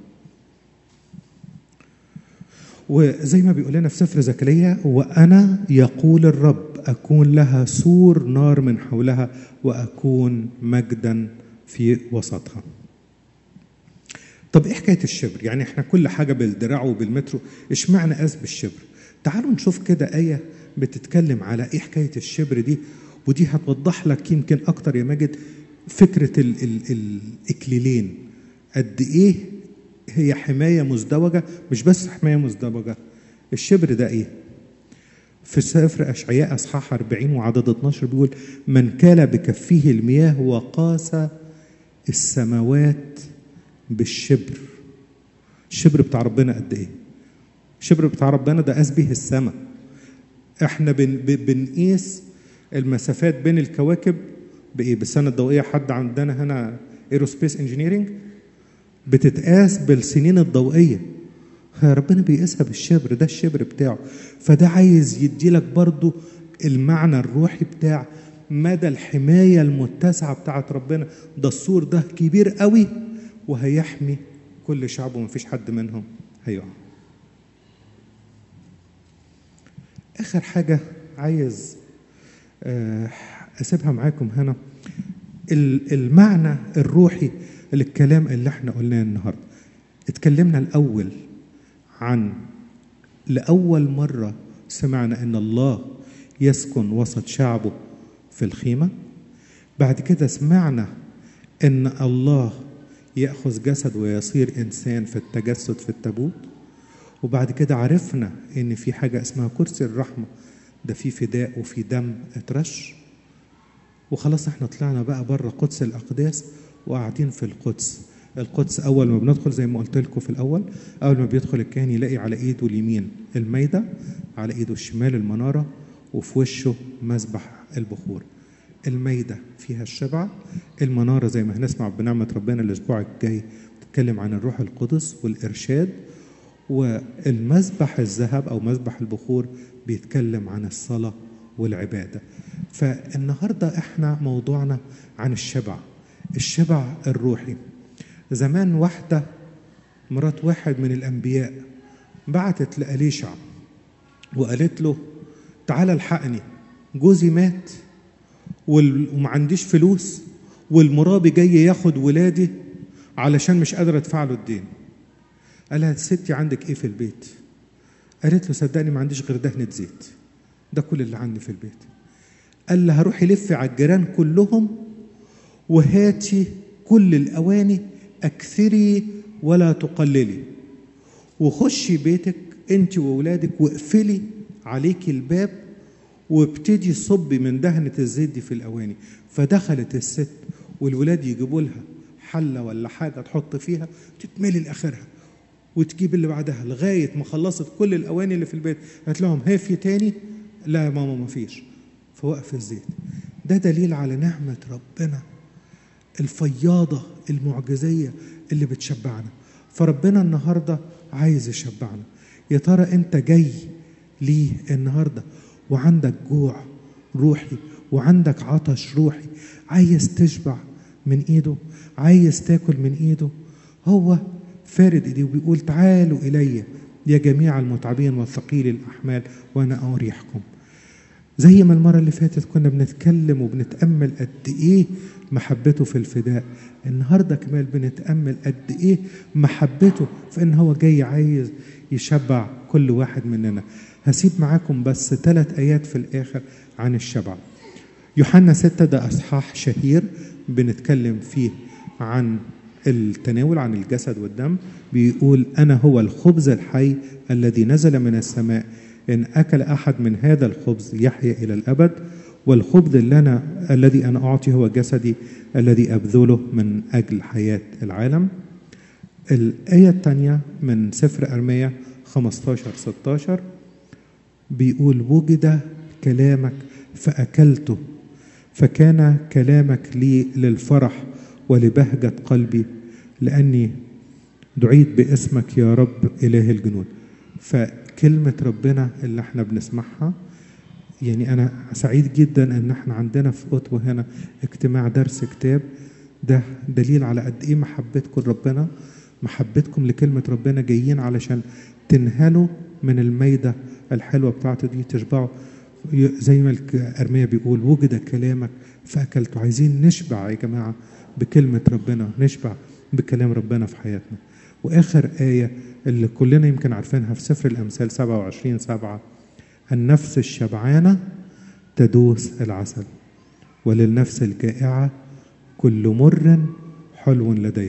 وزي ما بيقول لنا في سفر زكريا وأنا يقول الرب أكون لها سور نار من حولها وأكون مجدا في وسطها طب ايه حكايه الشبر يعني احنا كل حاجه بالدراع وبالمترو اشمعنى قاس بالشبر تعالوا نشوف كده ايه بتتكلم على ايه حكايه الشبر دي ودي هتوضح لك يمكن اكتر يا ماجد فكره ال ال الاكليلين قد ايه هي حمايه مزدوجه مش بس حمايه مزدوجه الشبر ده ايه في سفر أشعياء أصحاح 40 وعدد 12 بيقول من كال بكفه المياه وقاس السماوات بالشبر الشبر بتاع ربنا قد ايه الشبر بتاع ربنا ده قاس به السماء احنا بن بنقيس المسافات بين الكواكب بايه بالسنه الضوئيه حد عندنا هنا ايروسبيس انجينيرنج بتتقاس بالسنين الضوئيه ربنا بيقيسها بالشبر ده الشبر بتاعه فده عايز يديلك برضو المعنى الروحي بتاع مدى الحماية المتسعة بتاعت ربنا ده السور ده كبير قوي وهيحمي كل شعب ومفيش حد منهم هيقع آخر حاجة عايز أسيبها معاكم هنا المعنى الروحي للكلام اللي احنا قلناه النهارده اتكلمنا الأول عن لأول مرة سمعنا أن الله يسكن وسط شعبه في الخيمة بعد كده سمعنا أن الله يأخذ جسد ويصير إنسان في التجسد في التابوت وبعد كده عرفنا أن في حاجة اسمها كرسي الرحمة ده في فداء وفي دم اترش وخلاص احنا طلعنا بقى بره قدس الأقداس وقاعدين في القدس القدس اول ما بندخل زي ما قلت لكم في الاول اول ما بيدخل الكاهن يلاقي على ايده اليمين المايده على ايده الشمال المناره وفي وشه مسبح البخور المايده فيها الشبع المناره زي ما هنسمع بنعمه ربنا الاسبوع الجاي تتكلم عن الروح القدس والارشاد والمسبح الذهب او مسبح البخور بيتكلم عن الصلاه والعباده فالنهارده احنا موضوعنا عن الشبع الشبع الروحي زمان واحدة مرات واحد من الأنبياء بعتت لأليشع وقالت له تعالى الحقني جوزي مات وما عنديش فلوس والمرابي جاي ياخد ولادي علشان مش قادرة أدفع له الدين قال لها ستي عندك إيه في البيت قالت له صدقني ما عنديش غير دهنة زيت ده كل اللي عندي في البيت قال لها روحي لفي على الجيران كلهم وهاتي كل الأواني أكثري ولا تقللي وخشي بيتك أنت وأولادك واقفلي عليكي الباب وابتدي صبي من دهنة الزيت دي في الأواني فدخلت الست والولاد يجيبوا لها حلة ولا حاجة تحط فيها تتملي لآخرها وتجيب اللي بعدها لغاية ما خلصت كل الأواني اللي في البيت قالت لهم هافي تاني لا يا ماما ما فيش فوقف الزيت ده دليل على نعمة ربنا الفياضة المعجزية اللي بتشبعنا فربنا النهاردة عايز يشبعنا يا ترى انت جاي ليه النهارده وعندك جوع روحي وعندك عطش روحي عايز تشبع من ايده عايز تاكل من ايده هو فارد ايديه وبيقول تعالوا الي يا جميع المتعبين والثقيل الاحمال وانا اريحكم زي ما المره اللي فاتت كنا بنتكلم وبنتامل قد ايه محبته في الفداء النهارده كمان بنتامل قد ايه محبته في ان هو جاي عايز يشبع كل واحد مننا هسيب معاكم بس ثلاث ايات في الاخر عن الشبع يوحنا ستة ده اصحاح شهير بنتكلم فيه عن التناول عن الجسد والدم بيقول انا هو الخبز الحي الذي نزل من السماء ان اكل احد من هذا الخبز يحيا الى الابد والخبز اللي أنا الذي أنا أعطي هو جسدي الذي أبذله من أجل حياة العالم الآية الثانية من سفر أرمية 15 16 بيقول وجد كلامك فأكلته فكان كلامك لي للفرح ولبهجة قلبي لأني دعيت باسمك يا رب إله الجنود فكلمة ربنا اللي احنا بنسمعها يعني أنا سعيد جدا إن احنا عندنا في أوتوا هنا اجتماع درس كتاب ده دليل على قد إيه محبتكم لربنا محبتكم لكلمة ربنا جايين علشان تنهلوا من الميدة الحلوة بتاعته دي تشبعوا زي ما أرمية بيقول وجد كلامك فأكلته عايزين نشبع يا جماعة بكلمة ربنا نشبع بكلام ربنا في حياتنا وآخر آية اللي كلنا يمكن عارفينها في سفر الأمثال 27 سبعة النفس الشبعانة تدوس العسل وللنفس الجائعة كل مر حلو لديه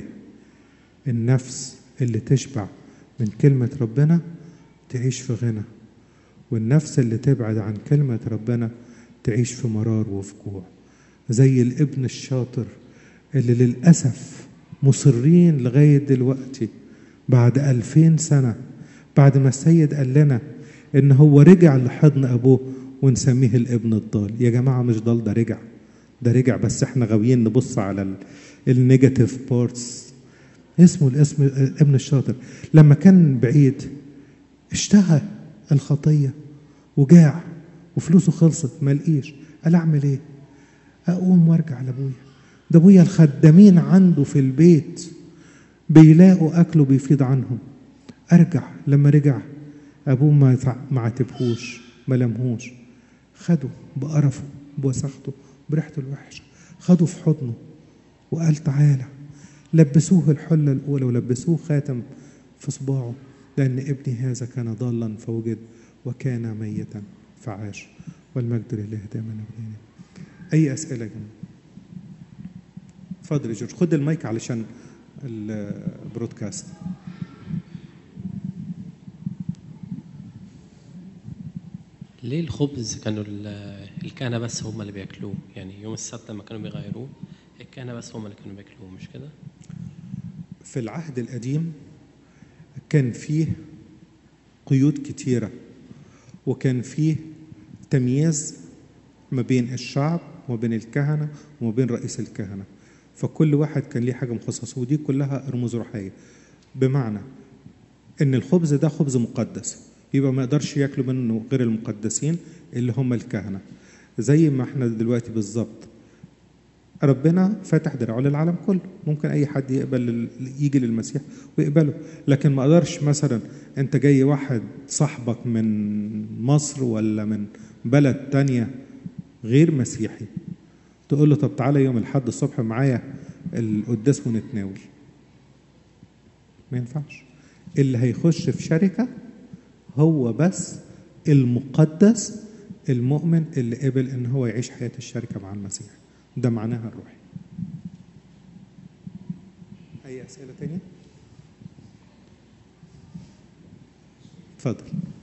النفس اللي تشبع من كلمة ربنا تعيش في غنى والنفس اللي تبعد عن كلمة ربنا تعيش في مرار وفي جوع زي الابن الشاطر اللي للأسف مصرين لغاية دلوقتي بعد ألفين سنة بعد ما السيد قال لنا إن هو رجع لحضن أبوه ونسميه الابن الضال يا جماعة مش ضال ده رجع ده رجع بس احنا غاويين نبص على النيجاتيف بارتس اسمه الاسم الابن الشاطر لما كان بعيد اشتهى الخطية وجاع وفلوسه خلصت ما لقيش قال اعمل ايه اقوم وارجع لابويا ده ابويا الخدامين عنده في البيت بيلاقوا اكله بيفيض عنهم ارجع لما رجع ابوه ما ما عاتبهوش ما لمهوش خده بقرفه بوسخته بريحته الوحشه خده في حضنه وقال تعالى لبسوه الحله الاولى ولبسوه خاتم في صباعه لان ابني هذا كان ضالا فوجد وكان ميتا فعاش والمجد لله دائما ابدا اي اسئله يا جماعه اتفضل يا جورج خد المايك علشان البرودكاست ليه الخبز كانوا ال- الكهنة بس هم اللي بياكلوه يعني يوم السبت لما كانوا بيغيروه الكهنة بس هم اللي كانوا بياكلوه مش كده في العهد القديم كان فيه قيود كتيرة وكان فيه تمييز ما بين الشعب وما بين الكهنة وما بين رئيس الكهنة فكل واحد كان ليه حاجة مخصصة ودي كلها رموز روحية بمعنى إن الخبز ده خبز مقدس يبقى ما يقدرش ياكلوا منه غير المقدسين اللي هم الكهنة زي ما احنا دلوقتي بالظبط ربنا فاتح دراعه للعالم كله ممكن اي حد يقبل ال- يجي للمسيح ويقبله لكن ما اقدرش مثلا انت جاي واحد صاحبك من مصر ولا من بلد تانية غير مسيحي تقول له طب تعالى يوم الحد الصبح معايا القداس ونتناول ما ينفعش اللي هيخش في شركة هو بس المقدس المؤمن اللي قبل ان هو يعيش حياة الشركة مع المسيح ده معناها الروحي أي أسئلة تانية؟ اتفضل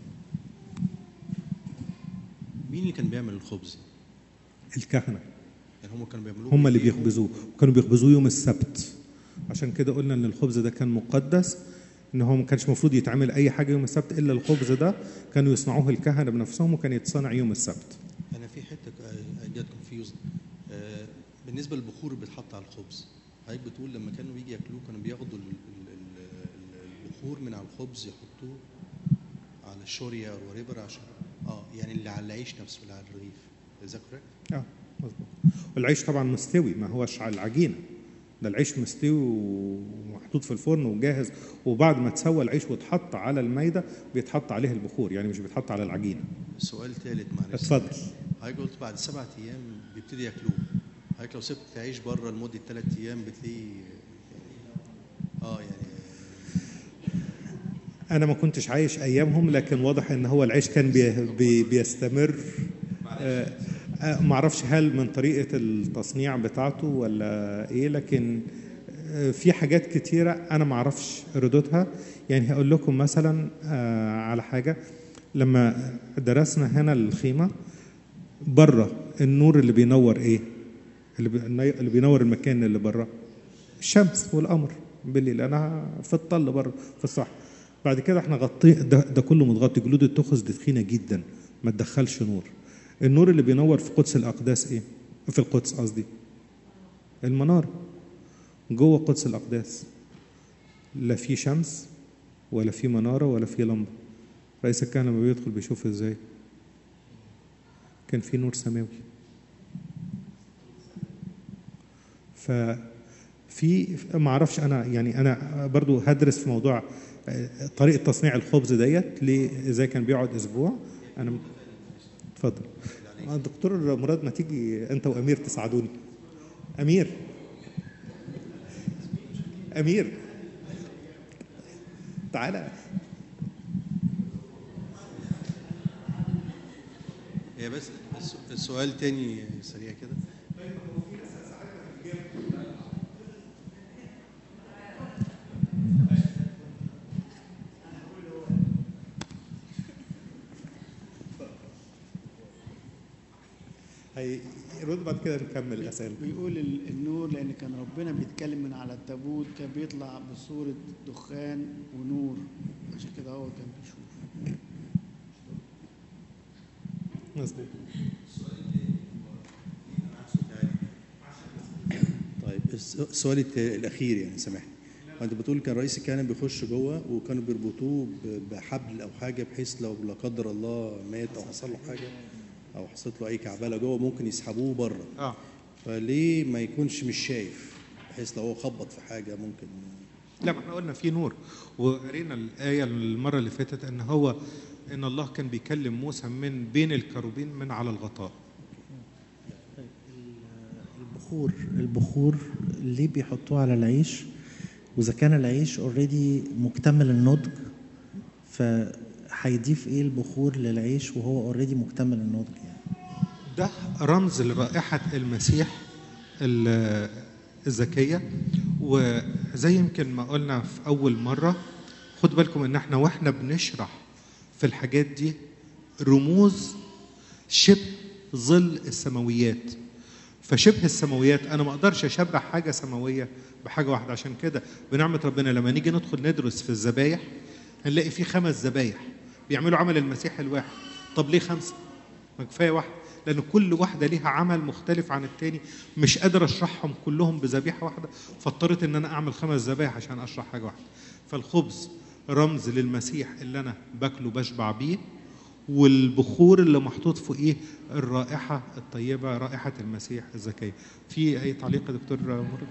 مين اللي كان بيعمل الخبز؟ الكهنة يعني هم كانوا بيعملوه هم اللي بإيديهم؟ بيخبزوه وكانوا بيخبزوه يوم السبت عشان كده قلنا ان الخبز ده كان مقدس ان هو ما كانش المفروض يتعمل اي حاجه يوم السبت الا الخبز ده كانوا يصنعوه الكهنه بنفسهم وكان يتصنع يوم السبت انا في حته جت كونفيوز بالنسبه للبخور اللي بيتحط على الخبز حضرتك بتقول لما كانوا بيجي ياكلوه كانوا بياخدوا ال- ال- ال- ال- البخور من على الخبز يحطوه على الشوريه او وريبر عشان اه يعني اللي على العيش نفسه اللي على الرغيف is that correct؟ اه مظبوط والعيش طبعا مستوي ما هوش على العجينه ده العيش مستوي ومحطوط في الفرن وجاهز وبعد ما تسوى العيش واتحط على المايده بيتحط عليه البخور يعني مش بيتحط على العجينه سؤال ثالث معلش اتفضل حضرتك قلت بعد سبعة ايام بيبتدي ياكلوه حضرتك لو سبت عيش بره لمده ثلاث ايام بتلاقيه اه يعني انا ما كنتش عايش ايامهم لكن واضح ان هو العيش كان بي بي بيستمر آه آه ما اعرفش هل من طريقه التصنيع بتاعته ولا ايه لكن آه في حاجات كتيره انا ما اعرفش ردودها يعني هقول لكم مثلا آه على حاجه لما درسنا هنا الخيمه بره النور اللي بينور ايه اللي بي- اللي بينور المكان اللي بره الشمس والقمر بالليل انا في الطل بره في الصحراء بعد كده احنا غطي ده, ده كله متغطي جلود التخس دي تخينه جدا ما تدخلش نور النور اللي بينور في قدس الاقداس ايه في القدس قصدي المناره جوه قدس الاقداس لا في شمس ولا في مناره ولا في لمبه رئيس الكهنه لما بيدخل بيشوف ازاي كان في نور سماوي ففي ما اعرفش انا يعني انا برضو هدرس في موضوع آه، طريقه تصنيع الخبز ديت ليه ازاي كان بيقعد اسبوع انا م- اتفضل آه، دكتور مراد ما تيجي انت وامير تساعدوني امير امير تعالى هي بس الس- السؤال تاني سريع كده هيرد بعد كده نكمل الاسئله بيقول ال- النور لان كان ربنا بيتكلم من على التابوت كان بيطلع بصوره دخان ونور عشان كده هو كان بيشوف مظبوط طيب الس- السؤال الت- الاخير يعني سامحني انت بتقول كان رئيس الكهنه بيخش جوه وكانوا بيربطوه ب- بحبل او حاجه بحيث لو لا قدر الله مات او حصل له حاجه او حصلت له اي كعبله جوه ممكن يسحبوه بره اه فليه ما يكونش مش شايف بحيث لو هو خبط في حاجه ممكن لا ما احنا قلنا في نور وقرينا الآية المرة اللي فاتت أن هو إن الله كان بيكلم موسى من بين الكروبين من على الغطاء البخور البخور ليه بيحطوه على العيش واذا كان العيش اوريدي مكتمل النضج فهيضيف ايه البخور للعيش وهو اوريدي مكتمل النضج يعني ده رمز لرائحة المسيح ال- الزكية وزي يمكن ما قلنا في أول مرة خد بالكم إن احنا واحنا بنشرح في الحاجات دي رموز شبه ظل السماويات فشبه السماويات انا ما اقدرش اشبه حاجه سماويه بحاجه واحده عشان كده بنعمه ربنا لما نيجي ندخل ندرس في الذبايح هنلاقي في خمس ذبايح بيعملوا عمل المسيح الواحد طب ليه خمسه ما كفايه واحد لان كل واحده ليها عمل مختلف عن التاني مش قادر اشرحهم كلهم بذبيحه واحده فاضطريت ان انا اعمل خمس ذبايح عشان اشرح حاجه واحده فالخبز رمز للمسيح اللي انا باكله بشبع بيه والبخور اللي محطوط فوقيه الرائحه الطيبه رائحه المسيح الزكيه في اي تعليق يا دكتور مراد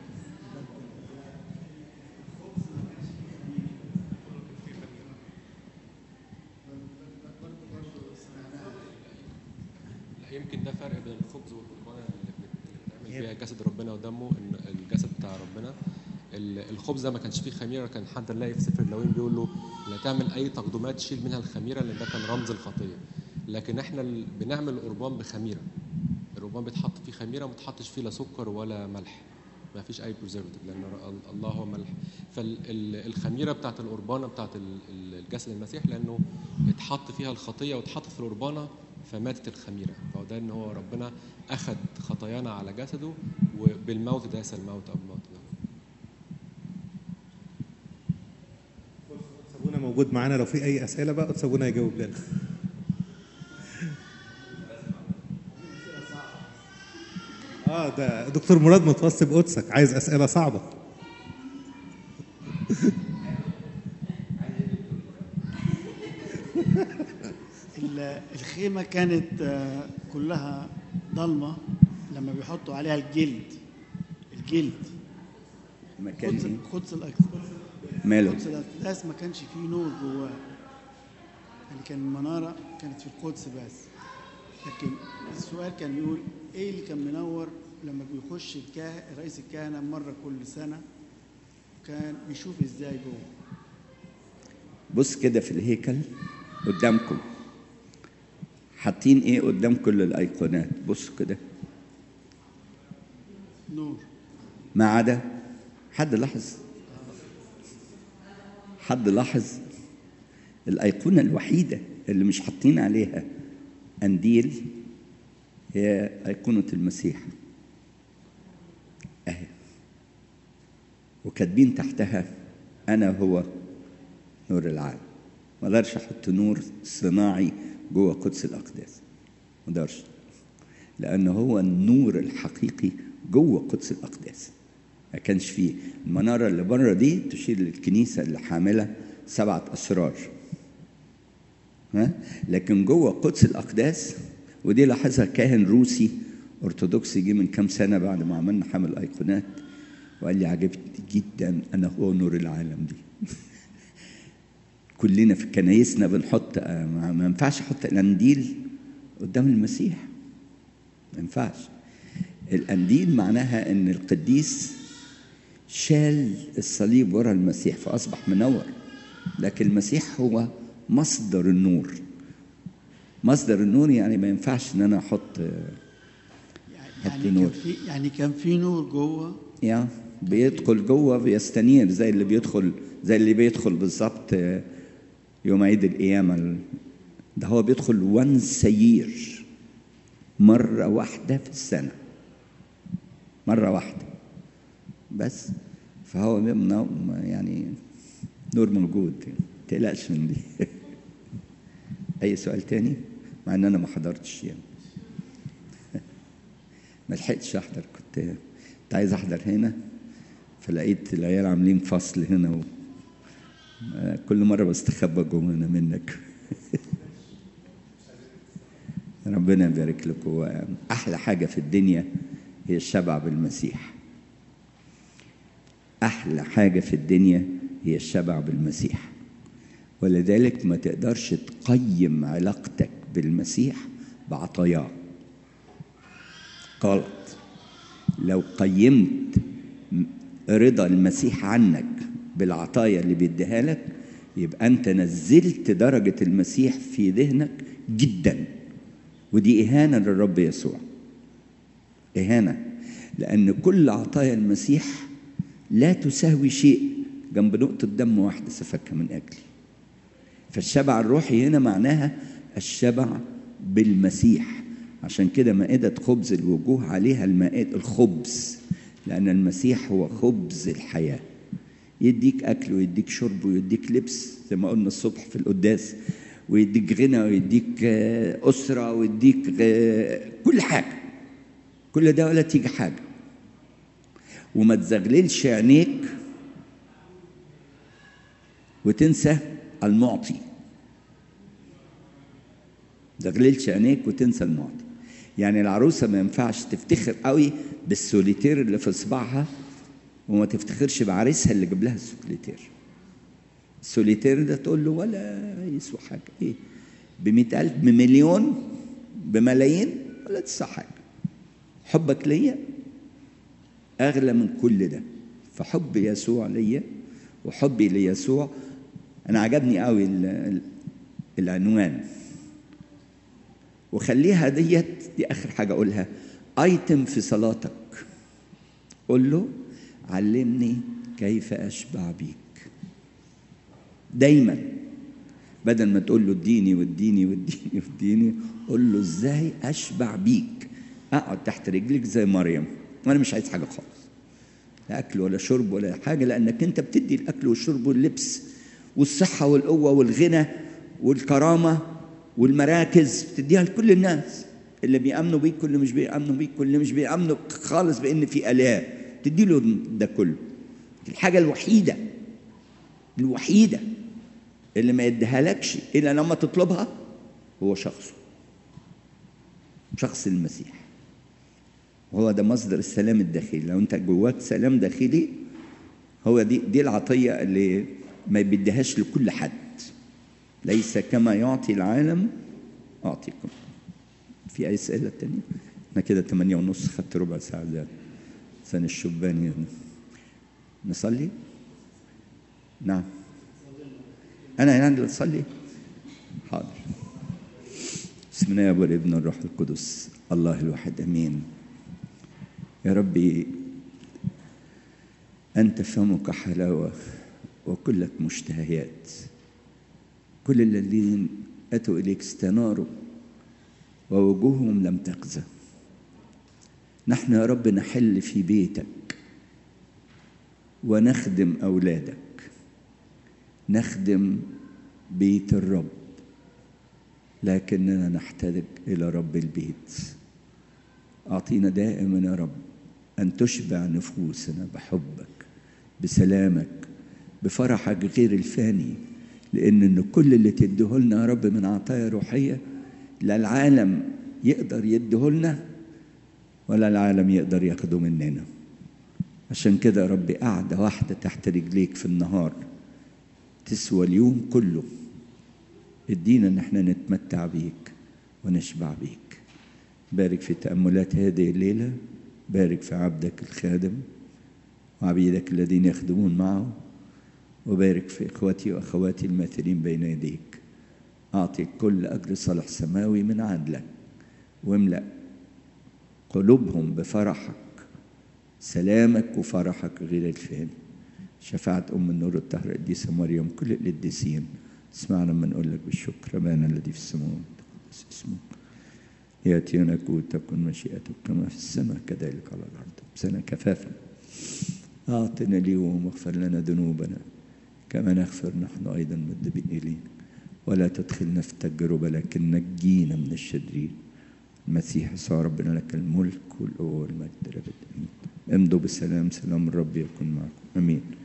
لا يمكن ده فرق بين الخبز والقربانه اللي بت- بنعمل بيها جسد ربنا ودمه ان الجسد بتاع ربنا ال- الخبز ده ما كانش فيه خميره كان حد نلاقي في سفر اللاويين بيقول له لا تعمل اي تقدمات تشيل منها الخميره لان ده كان رمز الخطيه لكن احنا ال- بنعمل قربان بخميره القربان بيتحط فيه خميره ما تحطش فيه لا سكر ولا ملح ما فيش اي بريزرفتيف لان ر- الله هو ملح فالخميره بتاعت القربانه بتاعت ال- ال- الجسد المسيح لانه اتحط فيها الخطيه واتحطت في القربانه فماتت الخميره فهو ده ان هو ربنا اخذ خطايانا على جسده وبالموت داس الموت او الموت ده سابونا موجود معانا لو في اي اسئله بقى سابونا يجاوب لنا اه ده دكتور مراد متوصي بقدسك عايز اسئله صعبه الخيمة كانت آه، كلها ضلمة لما بيحطوا عليها الجلد الجلد مكان قدس ايه قدس الأقداس ماله قدس الأقداس ما كانش فيه نور جواه يعني كان المنارة كانت في القدس بس لكن السؤال كان بيقول ايه اللي كان منور لما بيخش الكاه... رئيس الكهنة مرة كل سنة كان بيشوف ازاي جوه بص كده في الهيكل قدامكم حاطين ايه قدام كل الايقونات بصوا كده نور ما عدا حد لاحظ حد لاحظ الأيقونة الوحيدة اللي مش حاطين عليها قنديل هي أيقونة المسيح أهي وكاتبين تحتها أنا هو نور العالم ما اقدرش احط نور صناعي جوه قدس الاقداس ما اقدرش لأنه هو النور الحقيقي جوه قدس الأقداس ما كانش فيه المنارة اللي بره دي تشير للكنيسة اللي حاملة سبعة أسرار ها؟ لكن جوه قدس الأقداس ودي لاحظها كاهن روسي أرثوذكسي جه من كام سنة بعد ما عملنا حمل أيقونات وقال لي عجبت جدا أنا هو نور العالم دي كلنا في كنايسنا بنحط ما ما ينفعش احط القنديل قدام المسيح ما ينفعش القنديل معناها ان القديس شال الصليب ورا المسيح فاصبح منور لكن المسيح هو مصدر النور مصدر النور يعني ما ينفعش ان انا احط حط يعني كان نور في يعني كان في نور جوه يا بيدخل جوه بيستنير زي اللي بيدخل زي اللي بيدخل بالظبط يوم عيد القيامة ده هو بيدخل وان سيير مرة واحدة في السنة مرة واحدة بس فهو بيبقى يعني نور موجود يعني تقلقش من دي أي سؤال تاني مع إن أنا ما حضرتش يعني ما لحقتش أحضر كنت كنت عايز أحضر هنا فلقيت العيال عاملين فصل هنا و... كل مرة بستخبى جوه هنا منك ربنا يبارك لكم أحلى حاجة في الدنيا هي الشبع بالمسيح أحلى حاجة في الدنيا هي الشبع بالمسيح ولذلك ما تقدرش تقيم علاقتك بالمسيح بعطاياه غلط لو قيمت رضا المسيح عنك بالعطايا اللي بيديها لك يبقى انت نزلت درجة المسيح في ذهنك جدا ودي إهانة للرب يسوع إهانة لأن كل عطايا المسيح لا تساوي شيء جنب نقطة دم واحدة سفكها من أجلي فالشبع الروحي هنا معناها الشبع بالمسيح عشان كده مائدة خبز الوجوه عليها المائدة الخبز لأن المسيح هو خبز الحياة يديك أكل ويديك شرب ويديك لبس زي ما قلنا الصبح في القداس ويديك غنى ويديك أسرة ويديك كل حاجة كل ده ولا تيجي حاجة وما تزغللش عينيك وتنسى المعطي تزغللش عينيك وتنسى المعطي يعني العروسة ما ينفعش تفتخر قوي بالسوليتير اللي في صباعها وما تفتخرش بعريسها اللي جاب لها السوليتير السوليتير ده تقول له ولا يسوى حاجة ايه بمئة ألف بمليون بملايين ولا تسوى حاجة حبك ليا أغلى من كل ده فحب يسوع ليا وحبي ليسوع أنا عجبني قوي العنوان وخليها ديت دي آخر حاجة أقولها ايتم في صلاتك قول له علمني كيف اشبع بيك دايما بدل ما تقول له اديني واديني واديني واديني قول له ازاي اشبع بيك اقعد تحت رجلك زي مريم وانا مش عايز حاجه خالص لا اكل ولا شرب ولا حاجه لانك انت بتدي الاكل والشرب واللبس والصحه والقوه والغنى والكرامه والمراكز بتديها لكل الناس اللي بيأمنوا بيك واللي مش بيأمنوا بيك واللي مش بيأمنوا خالص بإن في آلهة تدي له ده كله الحاجة الوحيدة الوحيدة اللي ما يديها لكش إلا لما تطلبها هو شخصه شخص المسيح وهو ده مصدر السلام الداخلي لو انت جواك سلام داخلي هو دي دي العطيه اللي ما بيديهاش لكل حد ليس كما يعطي العالم اعطيكم في اي اسئله تانية احنا كده 8 ونص خدت ربع ساعه زياده سنة الشبان يعني. نصلي نعم انا يعني اللي اصلي حاضر بسم الله والابن والروح القدس الله الواحد امين يا ربي انت فمك حلاوه وكلك مشتهيات كل الذين اتوا اليك استناروا ووجوههم لم تخزى نحن يا رب نحل في بيتك ونخدم اولادك نخدم بيت الرب لكننا نحتاج الى رب البيت اعطينا دائما يا رب ان تشبع نفوسنا بحبك بسلامك بفرحك غير الفاني لان إن كل اللي تديهولنا يا رب من عطايا روحيه لا العالم يقدر يديهولنا ولا العالم يقدر ياخده مننا عشان كده يا رب قاعدة واحدة تحت رجليك في النهار تسوى اليوم كله ادينا ان احنا نتمتع بيك ونشبع بيك بارك في تأملات هذه الليلة بارك في عبدك الخادم وعبيدك الذين يخدمون معه وبارك في اخوتي واخواتي الماثلين بين يديك اعطي الكل اجر صالح سماوي من عدلك واملأ قلوبهم بفرحك سلامك وفرحك غير الفاني شفاعة أم النور الطاهرة القديسة مريم كل القديسين اسمعنا لما نقول لك بالشكر أبانا الذي في السماوات تقدس اسمك يأتي ملكوتك تكن مشيئتك كما في السماء كذلك على الأرض بسنا كفافا أعطنا اليوم واغفر لنا ذنوبنا كما نغفر نحن أيضا مذنبين إليك ولا تدخلنا في التجربة لكن نجينا من الشرير المسيح يسوع ربنا لك الملك والقوة والمجد لابد امضوا بسلام سلام الرب يكون معكم امين